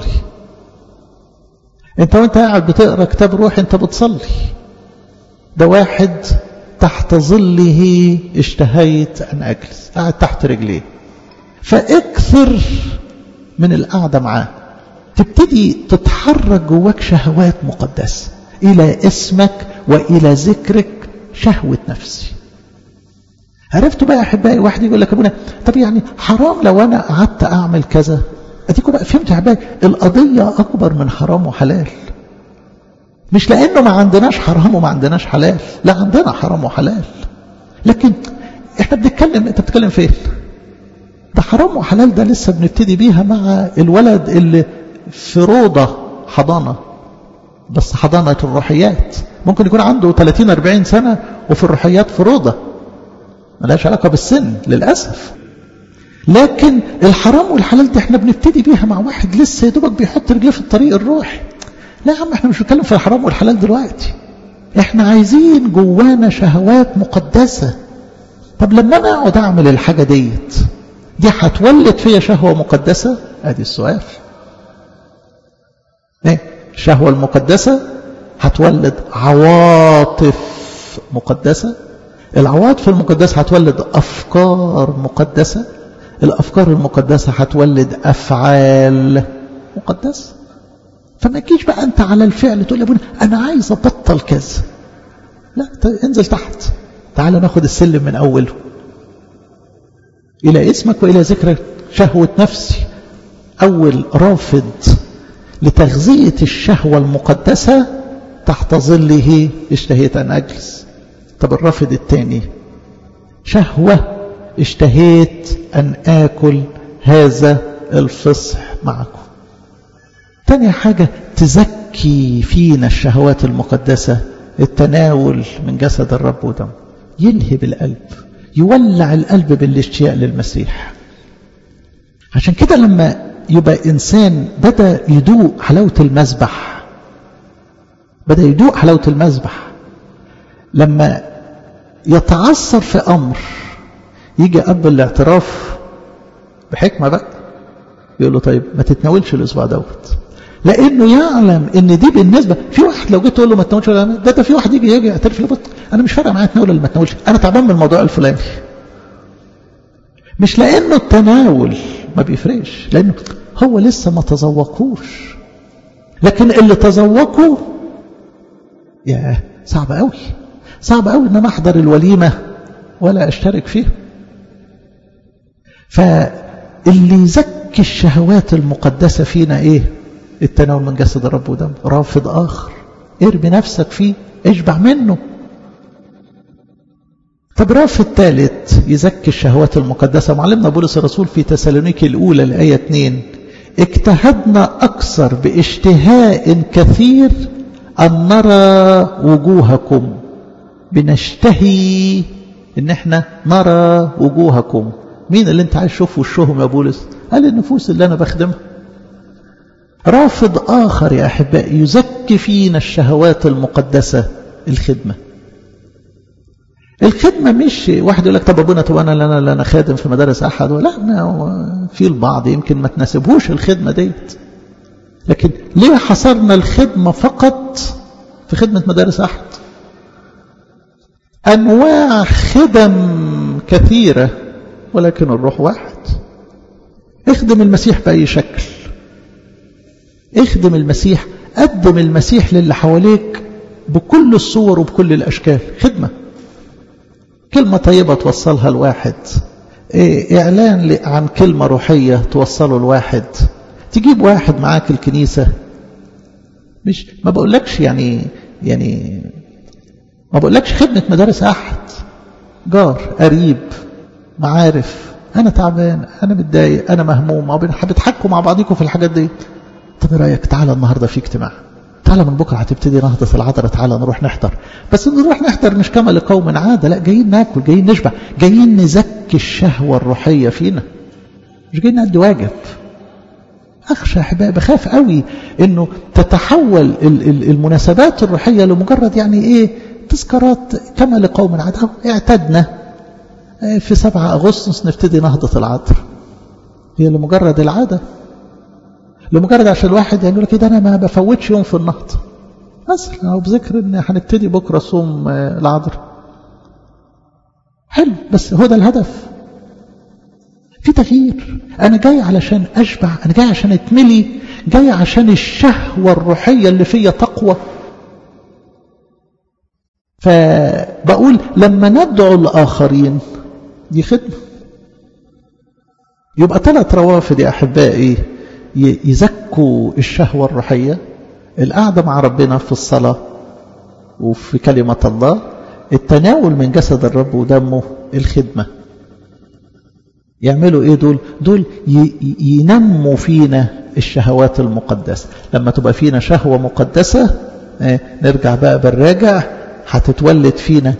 A: انت وانت قاعد بتقرا كتاب روح انت بتصلي ده واحد تحت ظله اشتهيت ان اجلس قاعد تحت رجليه فاكثر من القعده معاه تبتدي تتحرك جواك شهوات مقدسه الى اسمك والى ذكرك شهوه نفسي عرفتوا بقى يا احبائي واحد يقول لك ابونا طب يعني حرام لو انا قعدت اعمل كذا اديكم بقى فهمت يا احبائي القضيه اكبر من حرام وحلال مش لانه ما عندناش حرام وما عندناش حلال لا عندنا حرام وحلال لكن احنا بنتكلم انت بتتكلم فين ده حرام وحلال ده لسه بنبتدي بيها مع الولد اللي في روضه حضانه بس حضانه الروحيات ممكن يكون عنده 30 40 سنه وفي الروحيات في روضه ملهاش علاقة بالسن للأسف لكن الحرام والحلال دي احنا بنبتدي بيها مع واحد لسه يا دوبك بيحط رجليه في الطريق الروحي لا يا عم احنا مش بنتكلم في الحرام والحلال دلوقتي احنا عايزين جوانا شهوات مقدسة طب لما انا اقعد اعمل الحاجة ديت دي هتولد فيا شهوة مقدسة ادي السؤال ايه الشهوة المقدسة هتولد عواطف مقدسة العواطف المقدسة هتولد أفكار مقدسة الأفكار المقدسة هتولد أفعال مقدسة فما تجيش بقى أنت على الفعل تقول يا ابونا أنا عايز أبطل كذا لا انزل تحت تعال ناخد السلم من أوله إلى اسمك وإلى ذكرك شهوة نفسي أول رافض لتغذية الشهوة المقدسة تحت ظله اشتهيت أن أجلس طب الرافض الثاني شهوة اشتهيت أن آكل هذا الفصح معكم تاني حاجة تزكي فينا الشهوات المقدسة التناول من جسد الرب ودم يلهب القلب يولع القلب بالاشتياق للمسيح عشان كده لما يبقى إنسان بدأ يدوق حلاوة المذبح بدأ يدوق حلاوة المذبح لما يتعثر في أمر يجي قبل الاعتراف بحكمة بقى يقول له طيب ما تتناولش الأسبوع دوت لأنه يعلم إن دي بالنسبة في واحد لو جيت تقول له ما تتناولش ده ده في واحد يجي يجي يعترف لي أنا مش فارقة معايا أتناول ولا ما أتناولش أنا تعبان من الموضوع الفلاني مش لأنه التناول ما بيفرقش لأنه هو لسه ما تذوقوش لكن اللي تذوقوا يا صعب قوي صعب قوي ان انا احضر الوليمه ولا أشترك فيها فاللي يزكي الشهوات المقدسة فينا إيه التناول من جسد الرب ودم رافض آخر ارمي نفسك فيه اشبع منه طب رافض ثالث يزكي الشهوات المقدسة معلمنا بولس الرسول في تسالونيكي الأولى الآية 2 اجتهدنا أكثر باشتهاء كثير أن نرى وجوهكم بنشتهي ان احنا نرى وجوهكم مين اللي انت عايز تشوف وشهم يا بولس قال النفوس اللي انا بخدمها رافض اخر يا احبائي يزكي فينا الشهوات المقدسه الخدمه الخدمه مش واحد يقول لك طب ابونا طب انا انا انا خادم في مدارس احد لا ما في البعض يمكن ما تناسبهوش الخدمه ديت لكن ليه حصرنا الخدمه فقط في خدمه مدارس احد أنواع خدم كثيرة ولكن الروح واحد اخدم المسيح بأي شكل اخدم المسيح قدم المسيح للي حواليك بكل الصور وبكل الأشكال خدمة كلمة طيبة توصلها الواحد إعلان عن كلمة روحية توصله الواحد تجيب واحد معاك الكنيسة مش ما بقولكش يعني يعني ما بقولكش خدمة مدارس أحد جار قريب معارف أنا تعبان أنا متضايق أنا مهموم بتحكوا مع بعضكم في الحاجات دي طب ايه رأيك تعالى النهاردة في اجتماع تعالى من بكرة هتبتدي نهضة العذراء تعالى نروح نحضر بس نروح نحضر مش كما لقوم عادة لا جايين ناكل جايين نشبع جايين نزكي الشهوة الروحية فينا مش جايين نأدي واجب أخشى أحبائي بخاف قوي إنه تتحول المناسبات الروحية لمجرد يعني إيه تذكارات كما لقوم عادة اعتدنا في 7 أغسطس نبتدي نهضة العطر هي لمجرد العادة لمجرد عشان الواحد يقول لك كده أنا ما بفوتش يوم في النهضة مثلا أو بذكر إن هنبتدي بكرة صوم العذر حلو بس هو ده الهدف في تغيير أنا جاي علشان أشبع أنا جاي عشان أتملي جاي عشان الشهوة الروحية اللي فيا تقوى فبقول لما ندعو الآخرين دي خدمة يبقى ثلاث روافد يا أحبائي يزكوا الشهوة الروحية القعدة مع ربنا في الصلاة وفي كلمة الله التناول من جسد الرب ودمه الخدمة يعملوا ايه دول دول ينموا فينا الشهوات المقدسة لما تبقى فينا شهوة مقدسة اه نرجع بقى بالراجع هتتولد فينا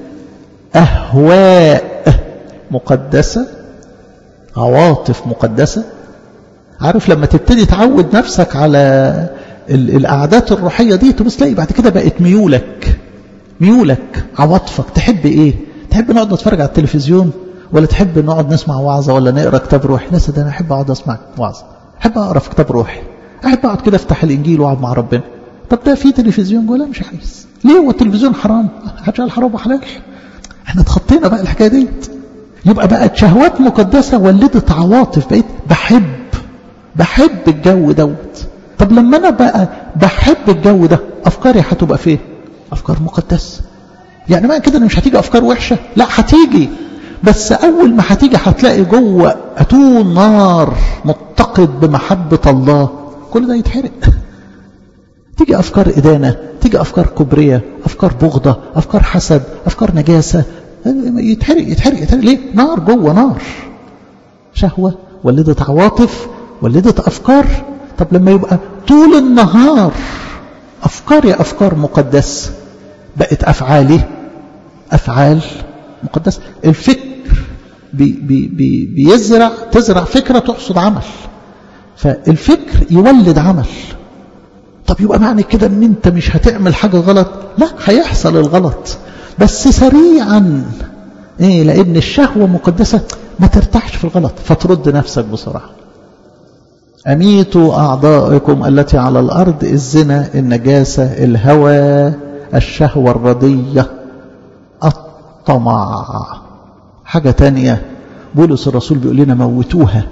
A: أهواء مقدسة عواطف مقدسة عارف لما تبتدي تعود نفسك على الأعداد الروحية دي تبص تلاقي بعد كده بقت ميولك ميولك عواطفك تحب ايه تحب نقعد نتفرج على التلفزيون ولا تحب نقعد نسمع وعظة ولا نقرأ كتاب روحي لا ده أنا أحب أقعد أسمع وعظة أحب أقرأ في كتاب روحي أحب أقعد كده أفتح الإنجيل وأقعد مع ربنا طب ده في تلفزيون ولا مش عايز ليه هو التلفزيون حرام حاجة قال حرام وحلال احنا اتخطينا بقى الحكاية ديت يبقى بقت شهوات مقدسة ولدت عواطف بقيت بحب بحب الجو دوت طب لما أنا بقى بحب الجو ده أفكاري هتبقى فين أفكار مقدسة يعني ما كده مش هتيجي أفكار وحشة لا هتيجي بس أول ما هتيجي هتلاقي جوه أتون نار متقد بمحبة الله كل ده يتحرق تيجي أفكار إدانة تيجي أفكار كبرية أفكار بغضة أفكار حسد أفكار نجاسة يتحرق يتحرق يتحرق ليه نار جوه نار شهوة ولدت عواطف ولدت أفكار طب لما يبقى طول النهار أفكار يا أفكار مقدسة بقت أفعالي أفعال مقدسة الفكر بي بي بي بيزرع تزرع فكرة تحصد عمل فالفكر يولد عمل طب يبقى معنى كده ان انت مش هتعمل حاجة غلط لا هيحصل الغلط بس سريعا ايه لان الشهوة مقدسة ما ترتاحش في الغلط فترد نفسك بسرعة أميتوا أعضائكم التي على الأرض الزنا النجاسة الهوى الشهوة الرضية الطمع حاجة تانية بولس الرسول بيقول لنا موتوها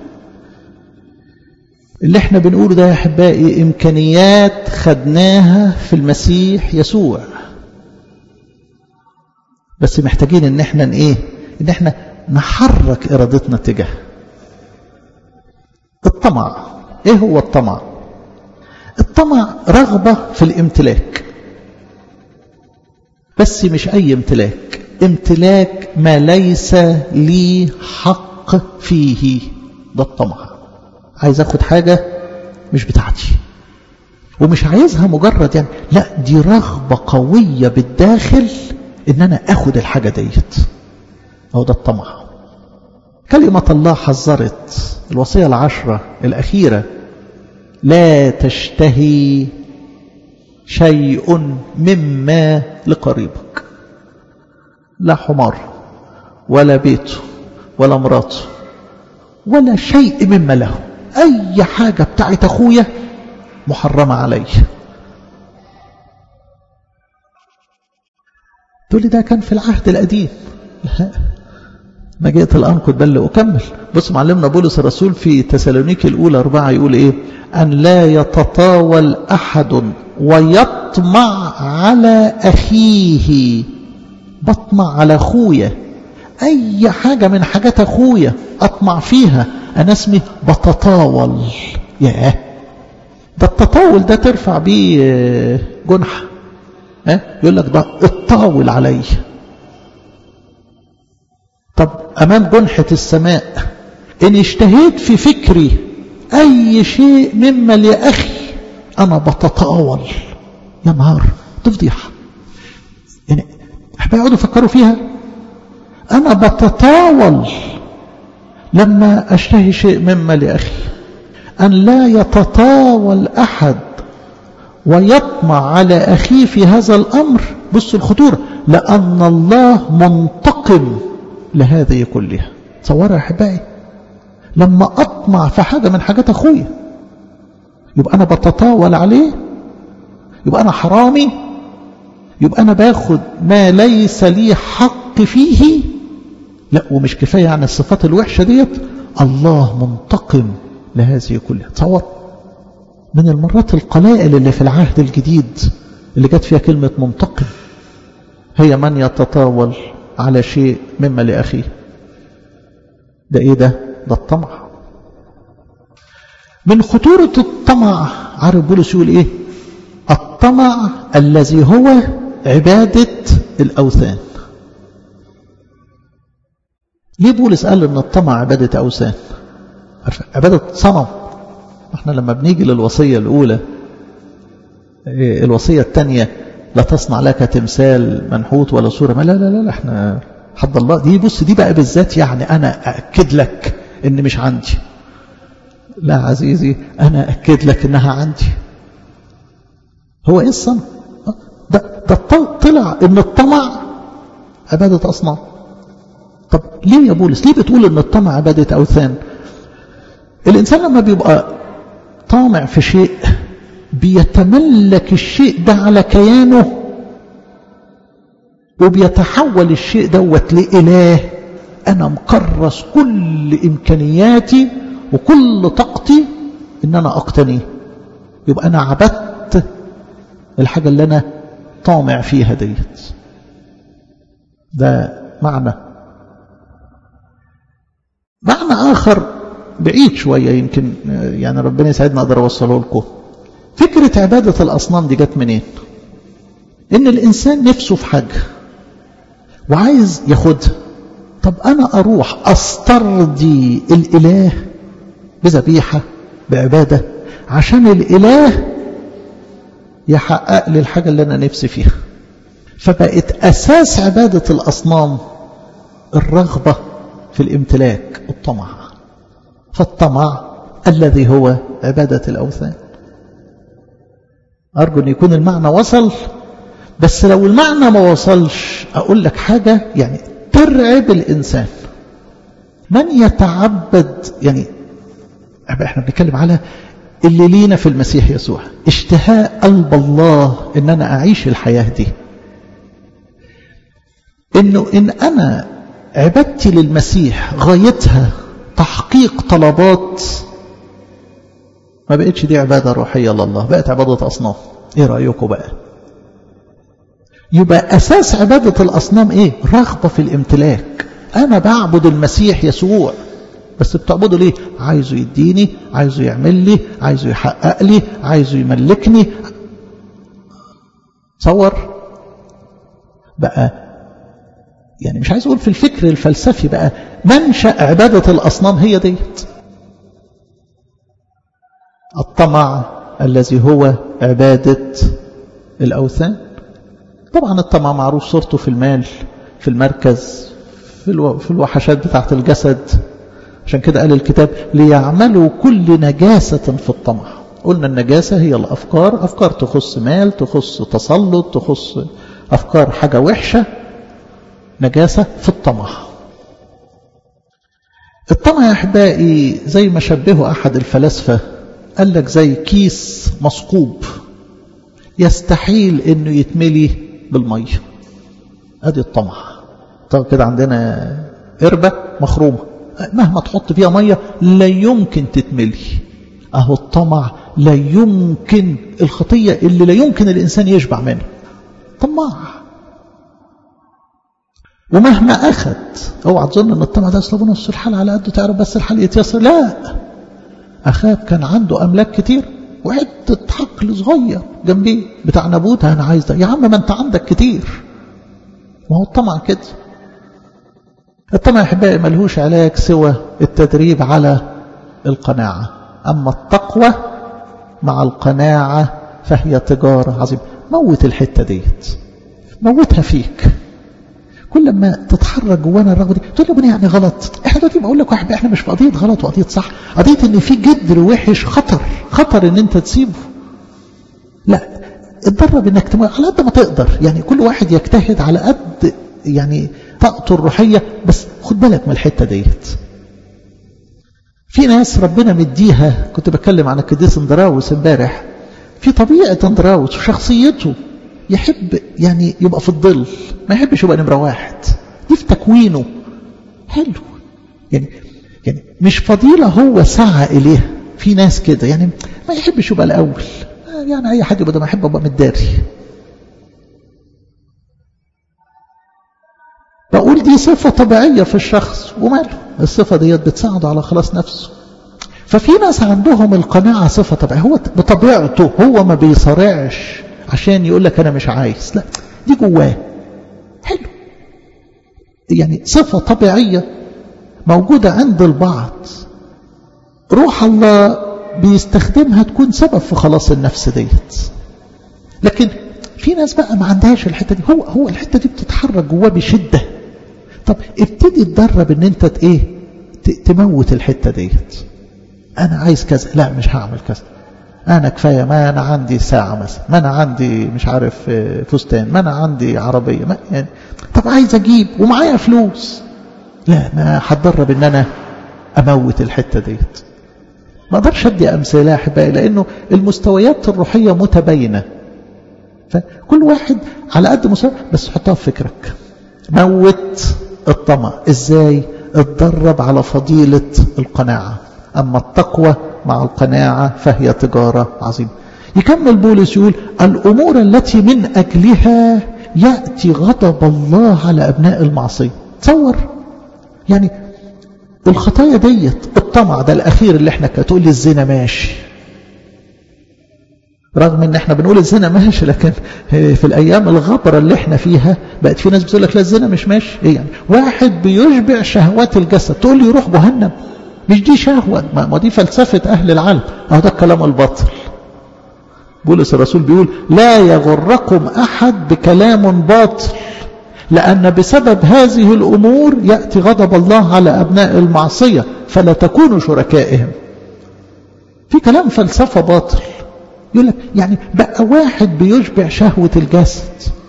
A: اللي احنا بنقوله ده يا احبائي امكانيات خدناها في المسيح يسوع بس محتاجين ان احنا ايه ان احنا نحرك ارادتنا تجاه الطمع ايه هو الطمع الطمع رغبة في الامتلاك بس مش اي امتلاك امتلاك ما ليس لي حق فيه ده الطمع عايز اخد حاجة مش بتاعتي ومش عايزها مجرد يعني لا دي رغبة قوية بالداخل ان انا اخد الحاجة ديت هو ده الطمع كلمة الله حذرت الوصية العشرة الأخيرة لا تشتهي شيء مما لقريبك لا حمار ولا بيته ولا مراته ولا شيء مما له أي حاجة بتاعت أخويا محرمة علي تقول لي ده كان في العهد القديم لا ما جئت الآن كنت بل أكمل بص معلمنا بولس الرسول في تسالونيك الأولى أربعة يقول إيه أن لا يتطاول أحد ويطمع على أخيه بطمع على أخويا أي حاجة من حاجات أخويا أطمع فيها أنا اسمي بتطاول ياه ده التطاول ده ترفع بيه جنح ها يقول لك ده اطاول علي طب أمام جنحة السماء إن اشتهيت في فكري أي شيء مما لأخي أنا بتطاول يا نهار تفضيح يعني أحبا يقعدوا يفكروا فيها أنا بتطاول لما أشتهي شيء مما لأخي أن لا يتطاول أحد ويطمع على أخيه في هذا الأمر بصوا الخطورة لأن الله منتقم لهذه كلها تصورها يا أحبائي لما أطمع في حاجة من حاجات أخويا يبقى أنا بتطاول عليه يبقى أنا حرامي يبقى أنا باخد ما ليس لي حق فيه لا ومش كفاية عن الصفات الوحشة ديت الله منتقم لهذه كلها تصور من المرات القلائل اللي في العهد الجديد اللي جت فيها كلمة منتقم هي من يتطاول على شيء مما لأخيه ده ايه ده ده الطمع من خطورة الطمع عارف بولس يقول ايه الطمع الذي هو عبادة الأوثان ليه بولس قال ان الطمع عبادة أوثان عبادة صنم احنا لما بنيجي للوصية الأولى الوصية الثانية لا تصنع لك تمثال منحوت ولا صورة ما لا لا لا احنا حد الله دي بص دي بقى بالذات يعني أنا أأكد لك إن مش عندي لا عزيزي أنا أأكد لك إنها عندي هو إيه الصنم ده, ده طلع إن الطمع عبادة أصنام طب ليه يا بولس ليه بتقول إن الطمع عبادة أوثان الإنسان لما بيبقى طامع في شيء بيتملك الشيء ده على كيانه وبيتحول الشيء دوت لإله أنا مكرس كل إمكانياتي وكل طاقتي إن أنا أقتنيه يبقى أنا عبدت الحاجة اللي أنا طامع فيها ديت ده معنى معنى آخر بعيد شوية يمكن يعني ربنا يسعدنا أقدر أوصله لكم فكرة عبادة الأصنام دي جت منين إن الإنسان نفسه في حاجة وعايز ياخدها طب أنا أروح أسترضي الإله بذبيحة بعبادة عشان الإله يحقق لي الحاجة اللي أنا نفسي فيها فبقت أساس عبادة الأصنام الرغبة في الامتلاك الطمع فالطمع الذي هو عبادة الأوثان أرجو أن يكون المعنى وصل بس لو المعنى ما وصلش أقول لك حاجة يعني ترعب الإنسان من يتعبد يعني احنا بنتكلم على اللي لينا في المسيح يسوع اشتهاء قلب الله ان انا اعيش الحياة دي انه ان انا عبادتي للمسيح غايتها تحقيق طلبات ما بقتش دي عبادة روحية لله بقت عبادة أصنام ايه رأيكم بقى يبقى أساس عبادة الأصنام ايه رغبة في الامتلاك أنا بعبد المسيح يسوع بس بتعبده ليه عايزه يديني عايزه يعمل لي عايزه يحقق لي عايزه يملكني تصور بقى يعني مش عايز اقول في الفكر الفلسفي بقى منشأ عبادة الأصنام هي ديت الطمع الذي هو عبادة الأوثان طبعا الطمع معروف صورته في المال في المركز في, الو... في الوحشات بتاعت الجسد عشان كده قال الكتاب ليعملوا كل نجاسة في الطمع قلنا النجاسة هي الأفكار أفكار تخص مال تخص تسلط تخص أفكار حاجة وحشة نجاسة في الطمع الطمع يا أحبائي زي ما شبهه أحد الفلاسفة قال لك زي كيس مثقوب يستحيل انه يتملي بالميه ادي الطمع طب كده عندنا قربة مخرومة مهما تحط فيها مية لا يمكن تتملي اهو الطمع لا يمكن الخطية اللي لا يمكن الانسان يشبع منها طماع ومهما اخذ اوعى تظن ان الطمع ده اصل نص الحال على قده تعرف بس الحال يتيسر لا اخاب كان عنده املاك كتير وحته حقل صغير جنبيه بتاع نابوت انا عايز ده يا عم ما انت عندك كتير ما هو الطمع كده الطمع يا احبائي ملهوش علاج سوى التدريب على القناعه اما التقوى مع القناعه فهي تجاره عظيمه موت الحته ديت موتها فيك كل ما تتحرك جوانا الرغبه دي تقول لي ابني يعني غلط احنا دلوقتي بقول لك واحد احنا مش في قضيه غلط وقضيه صح قضيه ان في جدر وحش خطر خطر ان انت تسيبه لا اتدرب انك تموت على قد ما تقدر يعني كل واحد يجتهد على قد يعني طاقته الروحيه بس خد بالك من الحته ديت في ناس ربنا مديها كنت بتكلم عن القديس اندراوس امبارح في طبيعه اندراوس وشخصيته يحب يعني يبقى في الظل ما يحبش يبقى نمرة واحد دي في تكوينه حلو يعني يعني مش فضيلة هو سعى إليها في ناس كده يعني ما يحبش يبقى الأول يعني أي حد يبقى ده ما يحب يبقى متداري بقول دي صفة طبيعية في الشخص وماله الصفة ديت بتساعده على خلاص نفسه ففي ناس عندهم القناعة صفة طبيعية هو بطبيعته هو ما بيصارعش عشان يقول لك أنا مش عايز لا دي جواه حلو يعني صفة طبيعية موجودة عند البعض روح الله بيستخدمها تكون سبب في خلاص النفس ديت لكن في ناس بقى ما عندهاش الحتة دي هو هو الحتة دي بتتحرك جواه بشدة طب ابتدي تدرب ان انت ايه تموت الحتة ديت انا عايز كذا لا مش هعمل كذا انا كفايه ما انا عندي ساعه مثلا ما انا عندي مش عارف فستان ما انا عندي عربيه ما يعني طب عايز اجيب ومعايا فلوس لا ما هتدرب ان انا اموت الحته ديت ما اقدرش ادي امثله احبائي لانه المستويات الروحيه متباينه فكل واحد على قد مستوى بس حطها في فكرك موت الطمع ازاي اتدرب على فضيله القناعه اما التقوى مع القناعة فهي تجارة عظيمة يكمل بولس يقول الأمور التي من أجلها يأتي غضب الله على أبناء المعصية تصور يعني الخطايا ديت الطمع ده الأخير اللي احنا تقول لي الزنا ماشي رغم ان احنا بنقول الزنا ماشي لكن في الايام الغبرة اللي احنا فيها بقت في ناس بتقول لك لا الزنا مش ماشي ايه يعني واحد بيشبع شهوات الجسد تقول لي يروح جهنم مش دي شهوة ما دي فلسفة أهل العالم أهو ده الكلام الباطل بولس الرسول بيقول لا يغركم أحد بكلام باطل لأن بسبب هذه الأمور يأتي غضب الله على أبناء المعصية فلا تكونوا شركائهم في كلام فلسفة باطل يقول لك يعني بقى واحد بيشبع شهوة الجسد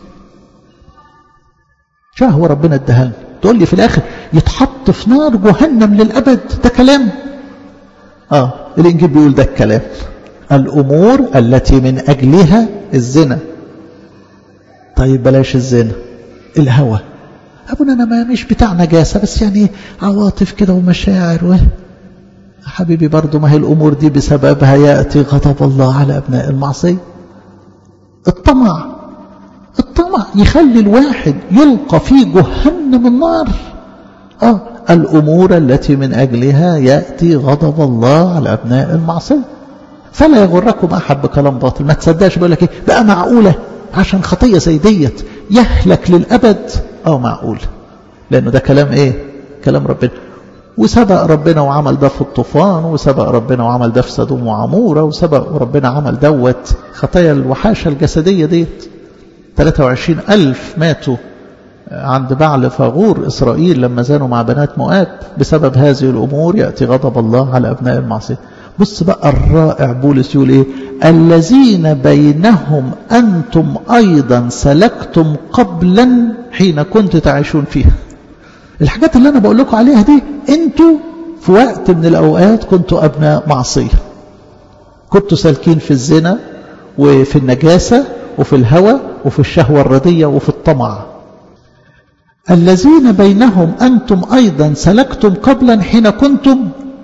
A: شهوة ربنا ادهلنا تقول لي في الآخر يتحط في نار جهنم للأبد ده كلام آه الإنجيل بيقول ده الكلام الأمور التي من أجلها الزنا طيب بلاش الزنا الهوى أبونا أنا ما مش بتاع نجاسة بس يعني عواطف كده ومشاعر و... حبيبي برضو ما هي الأمور دي بسببها يأتي غضب الله على أبناء المعصية الطمع الطمع يخلي الواحد يلقى في جهنم النار آه الأمور التي من أجلها يأتي غضب الله على أبناء المعصية فلا يغركم أحد بكلام باطل ما تصدقش بقول لك إيه بقى معقولة عشان خطية زي ديت يهلك للأبد آه معقول لأنه ده كلام إيه كلام ربنا وسبق ربنا وعمل ده في الطوفان وسبق ربنا وعمل ده في سدوم وعمورة وسبق ربنا عمل دوت خطايا الوحاشة الجسدية ديت 23 ألف ماتوا عند بعل فاغور إسرائيل لما زانوا مع بنات مؤاب بسبب هذه الأمور يأتي غضب الله على أبناء المعصية بص بقى الرائع بولس يقول إيه الذين بينهم أنتم أيضا سلكتم قبلا حين كنت تعيشون فيها الحاجات اللي أنا بقول لكم عليها دي أنتوا في وقت من الأوقات كنتوا أبناء معصية كنتوا سالكين في الزنا وفي النجاسة وفي الهوى وفي الشهوة الردية وفي الطمع الذين بينهم أنتم أيضا سلكتم قبلا حين كنتم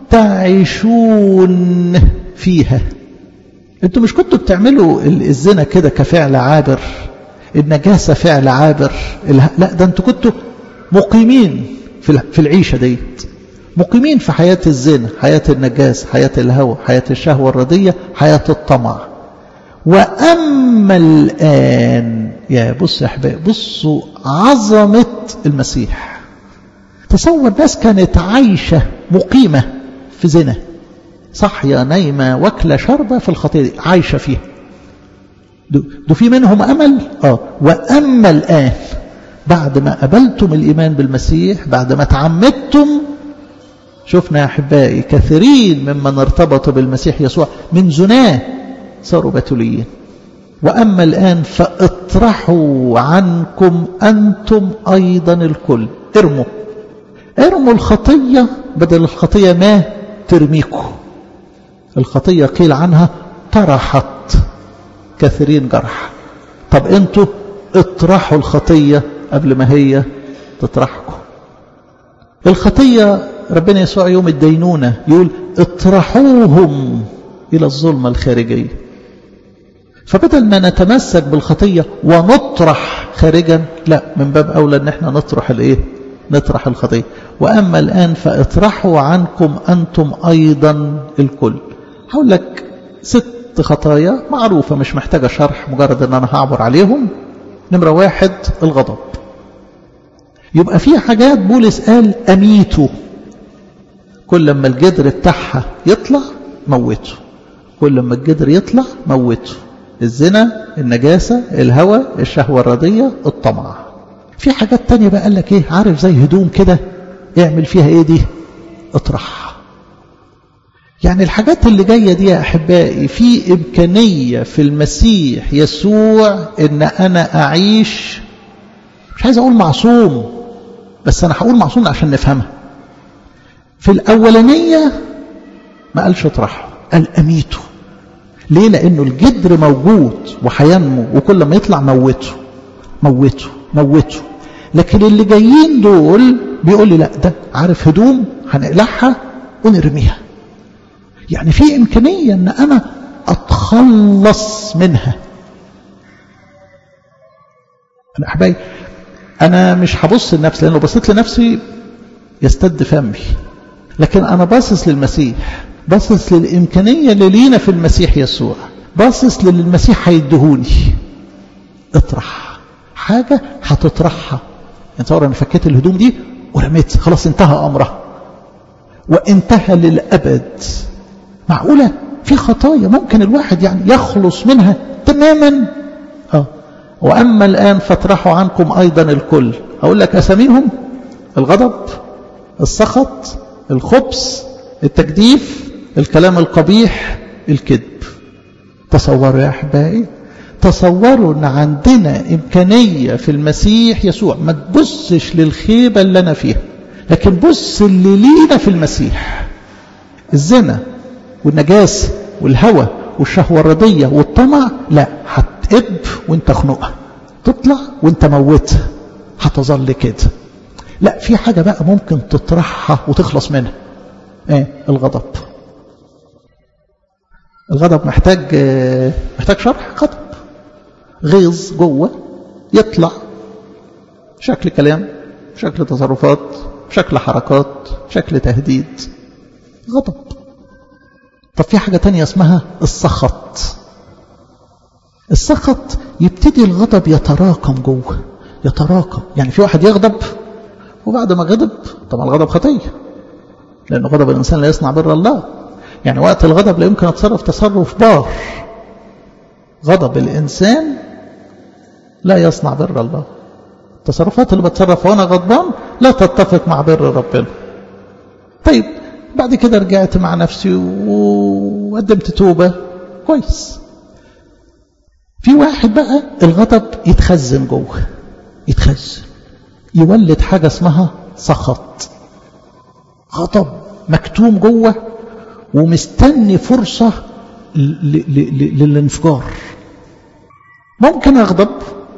A: تعيشون فيها أنتم مش كنتوا بتعملوا الزنا كده كفعل عابر النجاسة فعل عابر لا ده أنتوا كنتوا مقيمين في العيشة ديت مقيمين في حياة الزنا حياة النجاسة حياة الهوى حياة الشهوة الردية حياة الطمع وأما الآن يا بص يا أحباب بصوا عظمة المسيح تصور ناس كانت عايشة مقيمة في زنا صحية نايمة واكلة شربة في الخطية دي عايشة فيها دو في منهم أمل آه وأما الآن بعد ما قبلتم الإيمان بالمسيح بعد ما تعمدتم شفنا يا أحبائي كثيرين ممن ارتبطوا بالمسيح يسوع من زناه صاروا بتوليين وأما الآن فاطرحوا عنكم أنتم أيضا الكل ارموا ارموا الخطية بدل الخطية ما ترميكم الخطية قيل عنها طرحت كثيرين جرح طب انتوا اطرحوا الخطية قبل ما هي تطرحكم الخطية ربنا يسوع يوم الدينونة يقول اطرحوهم إلى الظلمة الخارجية فبدل ما نتمسك بالخطية ونطرح خارجا لا من باب أولى أن احنا نطرح الايه نطرح الخطية وأما الآن فاطرحوا عنكم أنتم أيضا الكل هقول لك ست خطايا معروفة مش محتاجة شرح مجرد أن أنا هعبر عليهم نمرة واحد الغضب يبقى في حاجات بولس قال أميتوا كل لما الجدر بتاعها يطلع موته كل لما الجدر يطلع موته الزنا النجاسة الهوى الشهوة الرضية الطمع في حاجات تانية بقى قال لك ايه عارف زي هدوم كده اعمل فيها ايه دي اطرح يعني الحاجات اللي جاية دي يا أحبائي في إمكانية في المسيح يسوع إن أنا أعيش مش عايز أقول معصوم بس أنا هقول معصوم عشان نفهمها في الأولانية ما قالش اطرحه قال أميته ليه لأنه الجدر موجود وهينمو وكل ما يطلع موته موته موته لكن اللي جايين دول بيقول لي لا ده عارف هدوم هنقلعها ونرميها يعني في إمكانية أن أنا أتخلص منها أنا أحبائي أنا مش هبص لنفسي لأنه بصيت لنفسي يستد فمي لكن أنا باصص للمسيح باصص للإمكانية اللي لينا في المسيح يسوع باصص للي المسيح هيدهوني اطرح حاجة هتطرحها انت انا فكيت الهدوم دي ورميت خلاص انتهى أمرها وانتهى للأبد معقولة في خطايا ممكن الواحد يعني يخلص منها تماما اه وأما الآن فاطرحوا عنكم أيضا الكل أقول لك أساميهم الغضب السخط الخبث التجديف الكلام القبيح الكذب تصوروا يا أحبائي تصوروا أن عندنا إمكانية في المسيح يسوع ما تبصش للخيبة اللي أنا فيها لكن بص اللي لينا في المسيح الزنا والنجاسة والهوى والشهوة الرضية والطمع لا هتقب وانت خنقها تطلع وانت موتها هتظل كده لا في حاجة بقى ممكن تطرحها وتخلص منها ايه الغضب الغضب محتاج محتاج شرح غضب غيظ جوه يطلع شكل كلام شكل تصرفات شكل حركات شكل تهديد غضب طب في حاجة تانية اسمها السخط السخط يبتدي الغضب يتراكم جوه يتراكم يعني في واحد يغضب وبعد ما غضب طبعا الغضب خطية لأن غضب الإنسان لا يصنع بر الله يعني وقت الغضب لا يمكن يتصرف تصرف بار غضب الإنسان لا يصنع بر الله التصرفات اللي بتصرف وانا غضبان لا تتفق مع بر ربنا طيب بعد كده رجعت مع نفسي وقدمت توبة كويس في واحد بقى الغضب يتخزن جوه يتخزن يولد حاجة اسمها سخط غضب مكتوم جوه ومستني فرصة للانفجار ممكن أغضب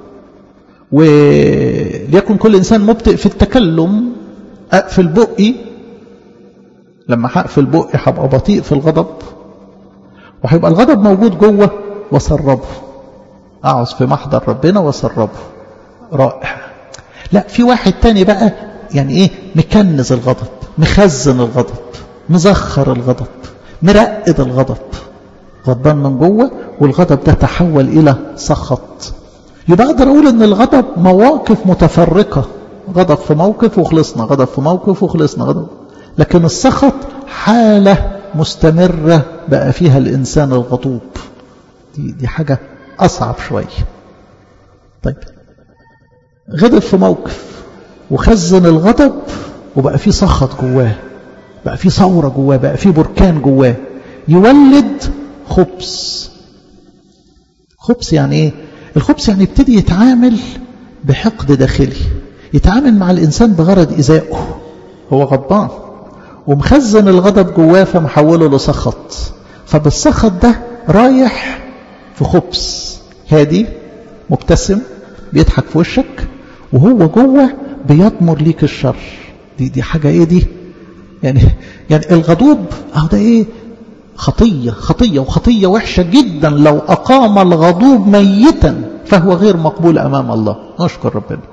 A: وليكن كل إنسان مبطئ في التكلم أقفل بقي لما هقفل بقي هبقى بطيء في الغضب وهيبقى الغضب موجود جوه وسربه أقعد في محضر ربنا وسربه رائع لا في واحد تاني بقى يعني ايه مكنز الغضب مخزن الغضب مزخر الغضب مرقد الغضب غضبان من جوه والغضب ده تحول إلى سخط يبقى أقدر أقول إن الغضب مواقف متفرقة غضب في موقف وخلصنا غضب في موقف وخلصنا غضب لكن السخط حالة مستمرة بقى فيها الإنسان الغضوب دي, دي حاجة أصعب شوية طيب غضب في موقف وخزن الغضب وبقى فيه سخط جواه بقى فيه ثورة جواه بقى فيه بركان جواه يولد خبز خبز يعني ايه الخبز يعني يبتدي يتعامل بحقد داخلي يتعامل مع الإنسان بغرض إزائه هو غضبان ومخزن الغضب جواه فمحوله لسخط فبالسخط ده رايح في خبز هادي مبتسم بيضحك في وشك وهو جوه بيضمر ليك الشر دي دي حاجة ايه دي يعني يعني الغضوب اهو ده ايه خطية خطية وخطية وحشة جدا لو أقام الغضوب ميتا فهو غير مقبول أمام الله نشكر ربنا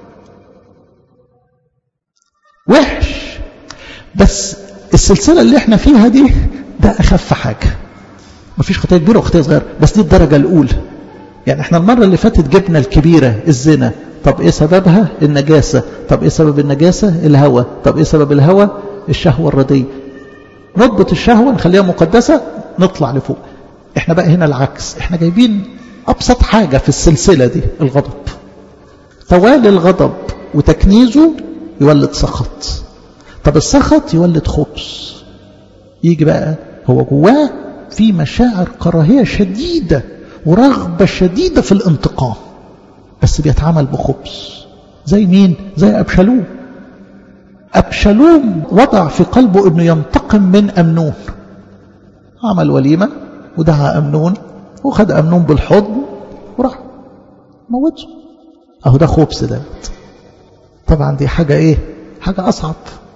A: وحش بس السلسلة اللي احنا فيها دي ده أخف حاجة مفيش خطية كبيرة وخطية صغيرة بس دي الدرجة الأولى يعني احنا المرة اللي فاتت جبنا الكبيرة الزنا طب ايه سببها النجاسة طب ايه سبب النجاسة الهوى طب ايه سبب الهوى الشهوة الردية نضبط الشهوة نخليها مقدسة نطلع لفوق احنا بقى هنا العكس احنا جايبين ابسط حاجة في السلسلة دي الغضب توالي الغضب وتكنيزه يولد سخط طب السخط يولد خبز يجي بقى هو جواه في مشاعر كراهية شديدة ورغبة شديدة في الانتقام بس بيتعامل بخبز زي مين زي أبشالوم أبشالوم وضع في قلبه أنه ينتقم من أمنون عمل وليمة ودعا أمنون وخد أمنون بالحضن وراح موته أهو ده خبز ده طبعا دي حاجة إيه حاجة أصعب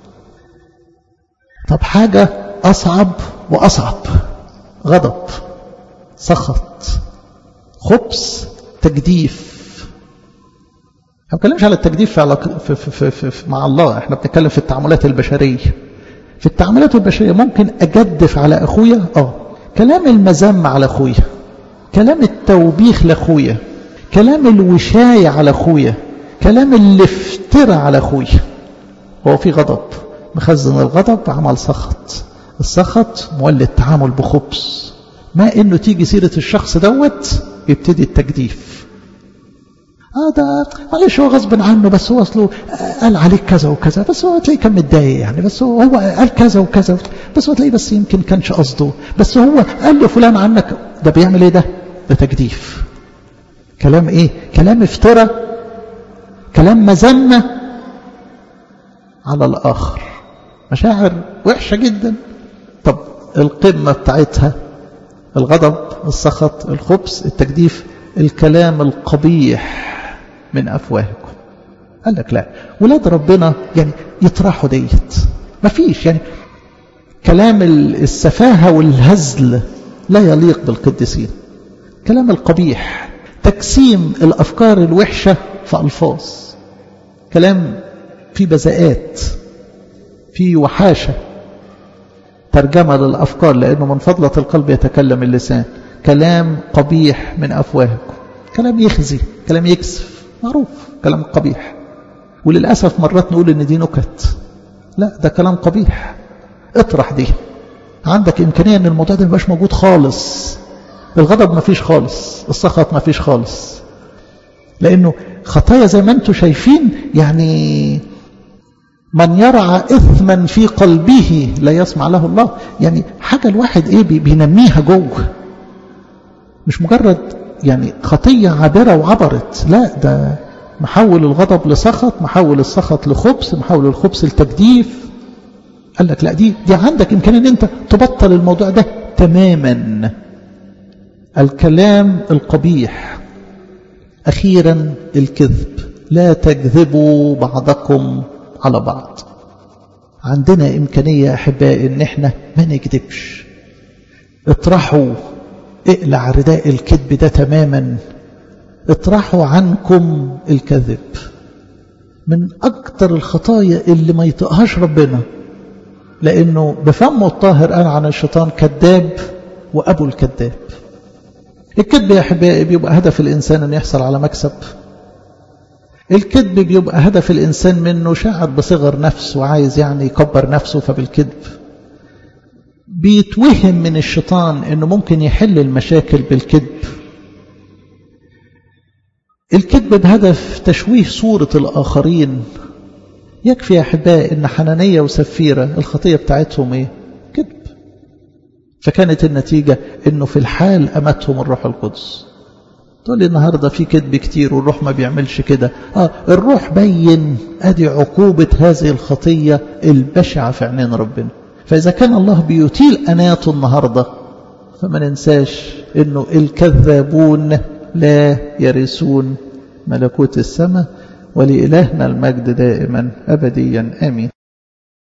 A: طب حاجة أصعب وأصعب غضب سخط خبز تجديف ما بنتكلمش على التجديف في, علاق... في, في, في, في مع الله احنا بنتكلم في التعاملات البشرية في التعاملات البشرية ممكن أجدف على أخويا اه كلام المذم على أخويا كلام التوبيخ لأخويا كلام الوشاية على أخويا كلام الافتراء على أخويا هو في غضب مخزن الغضب عمل سخط السخط مولد تعامل بخبز ما انه تيجي سيرة الشخص دوت يبتدي التجديف اه ده معلش هو غصب عنه بس هو اصله قال عليك كذا وكذا بس هو تلاقيه كان متضايق يعني بس هو, هو قال كذا وكذا بس هو تلاقيه بس يمكن كانش قصده بس هو قال لفلان عنك ده بيعمل ايه ده؟ ده تجديف كلام ايه؟ كلام افتراء كلام مذمة على الآخر مشاعر وحشة جدا طب القمة بتاعتها الغضب السخط الخبز التجديف الكلام القبيح من أفواهكم قال لك لا ولاد ربنا يعني يطرحوا ديت مفيش يعني كلام السفاهة والهزل لا يليق بالقديسين كلام القبيح تجسيم الأفكار الوحشة في ألفاظ كلام في بذاءات في وحاشة ترجمة للأفكار لأنه من فضلة القلب يتكلم اللسان كلام قبيح من أفواهكم كلام يخزي كلام يكسف معروف كلام قبيح وللأسف مرات نقول إن دي نكت لا ده كلام قبيح اطرح دي عندك إمكانية إن الموضوع ده مبقاش موجود خالص الغضب ما فيش خالص السخط ما فيش خالص لأنه خطايا زي ما انتم شايفين يعني من يرعى إثما في قلبه لا يسمع له الله يعني حاجة الواحد إيه بينميها جوه مش مجرد يعني خطية عابرة وعبرت لا ده محول الغضب لسخط محول السخط لخبث محول الخبث لتجديف قال لك لا دي دي عندك إمكانية ان انت تبطل الموضوع ده تماما الكلام القبيح أخيرا الكذب لا تكذبوا بعضكم على بعض عندنا إمكانية أحبائي إن احنا ما نكذبش اطرحوا اقلع رداء الكذب ده تماما اطرحوا عنكم الكذب من أكتر الخطايا اللي ما يطقهاش ربنا لأنه بفمه الطاهر قال عن الشيطان كذاب وأبو الكذاب الكذب يا أحبائي بيبقى هدف الإنسان أن يحصل على مكسب الكذب بيبقى هدف الإنسان منه شاعر بصغر نفسه وعايز يعني يكبر نفسه فبالكذب بيتوهم من الشيطان أنه ممكن يحل المشاكل بالكذب الكذب بهدف تشويه صورة الآخرين يكفي يا أحبائي أن حنانية وسفيرة الخطية بتاعتهم إيه؟ كذب فكانت النتيجة أنه في الحال أمتهم الروح القدس تقول لي النهاردة في كذب كتير والروح ما بيعملش كده آه الروح بين أدي عقوبة هذه الخطية البشعة في عينين ربنا فإذا كان الله بيطيل أناته النهاردة فما ننساش أنه الكذابون لا يرثون ملكوت السماء ولإلهنا المجد دائما أبديا آمين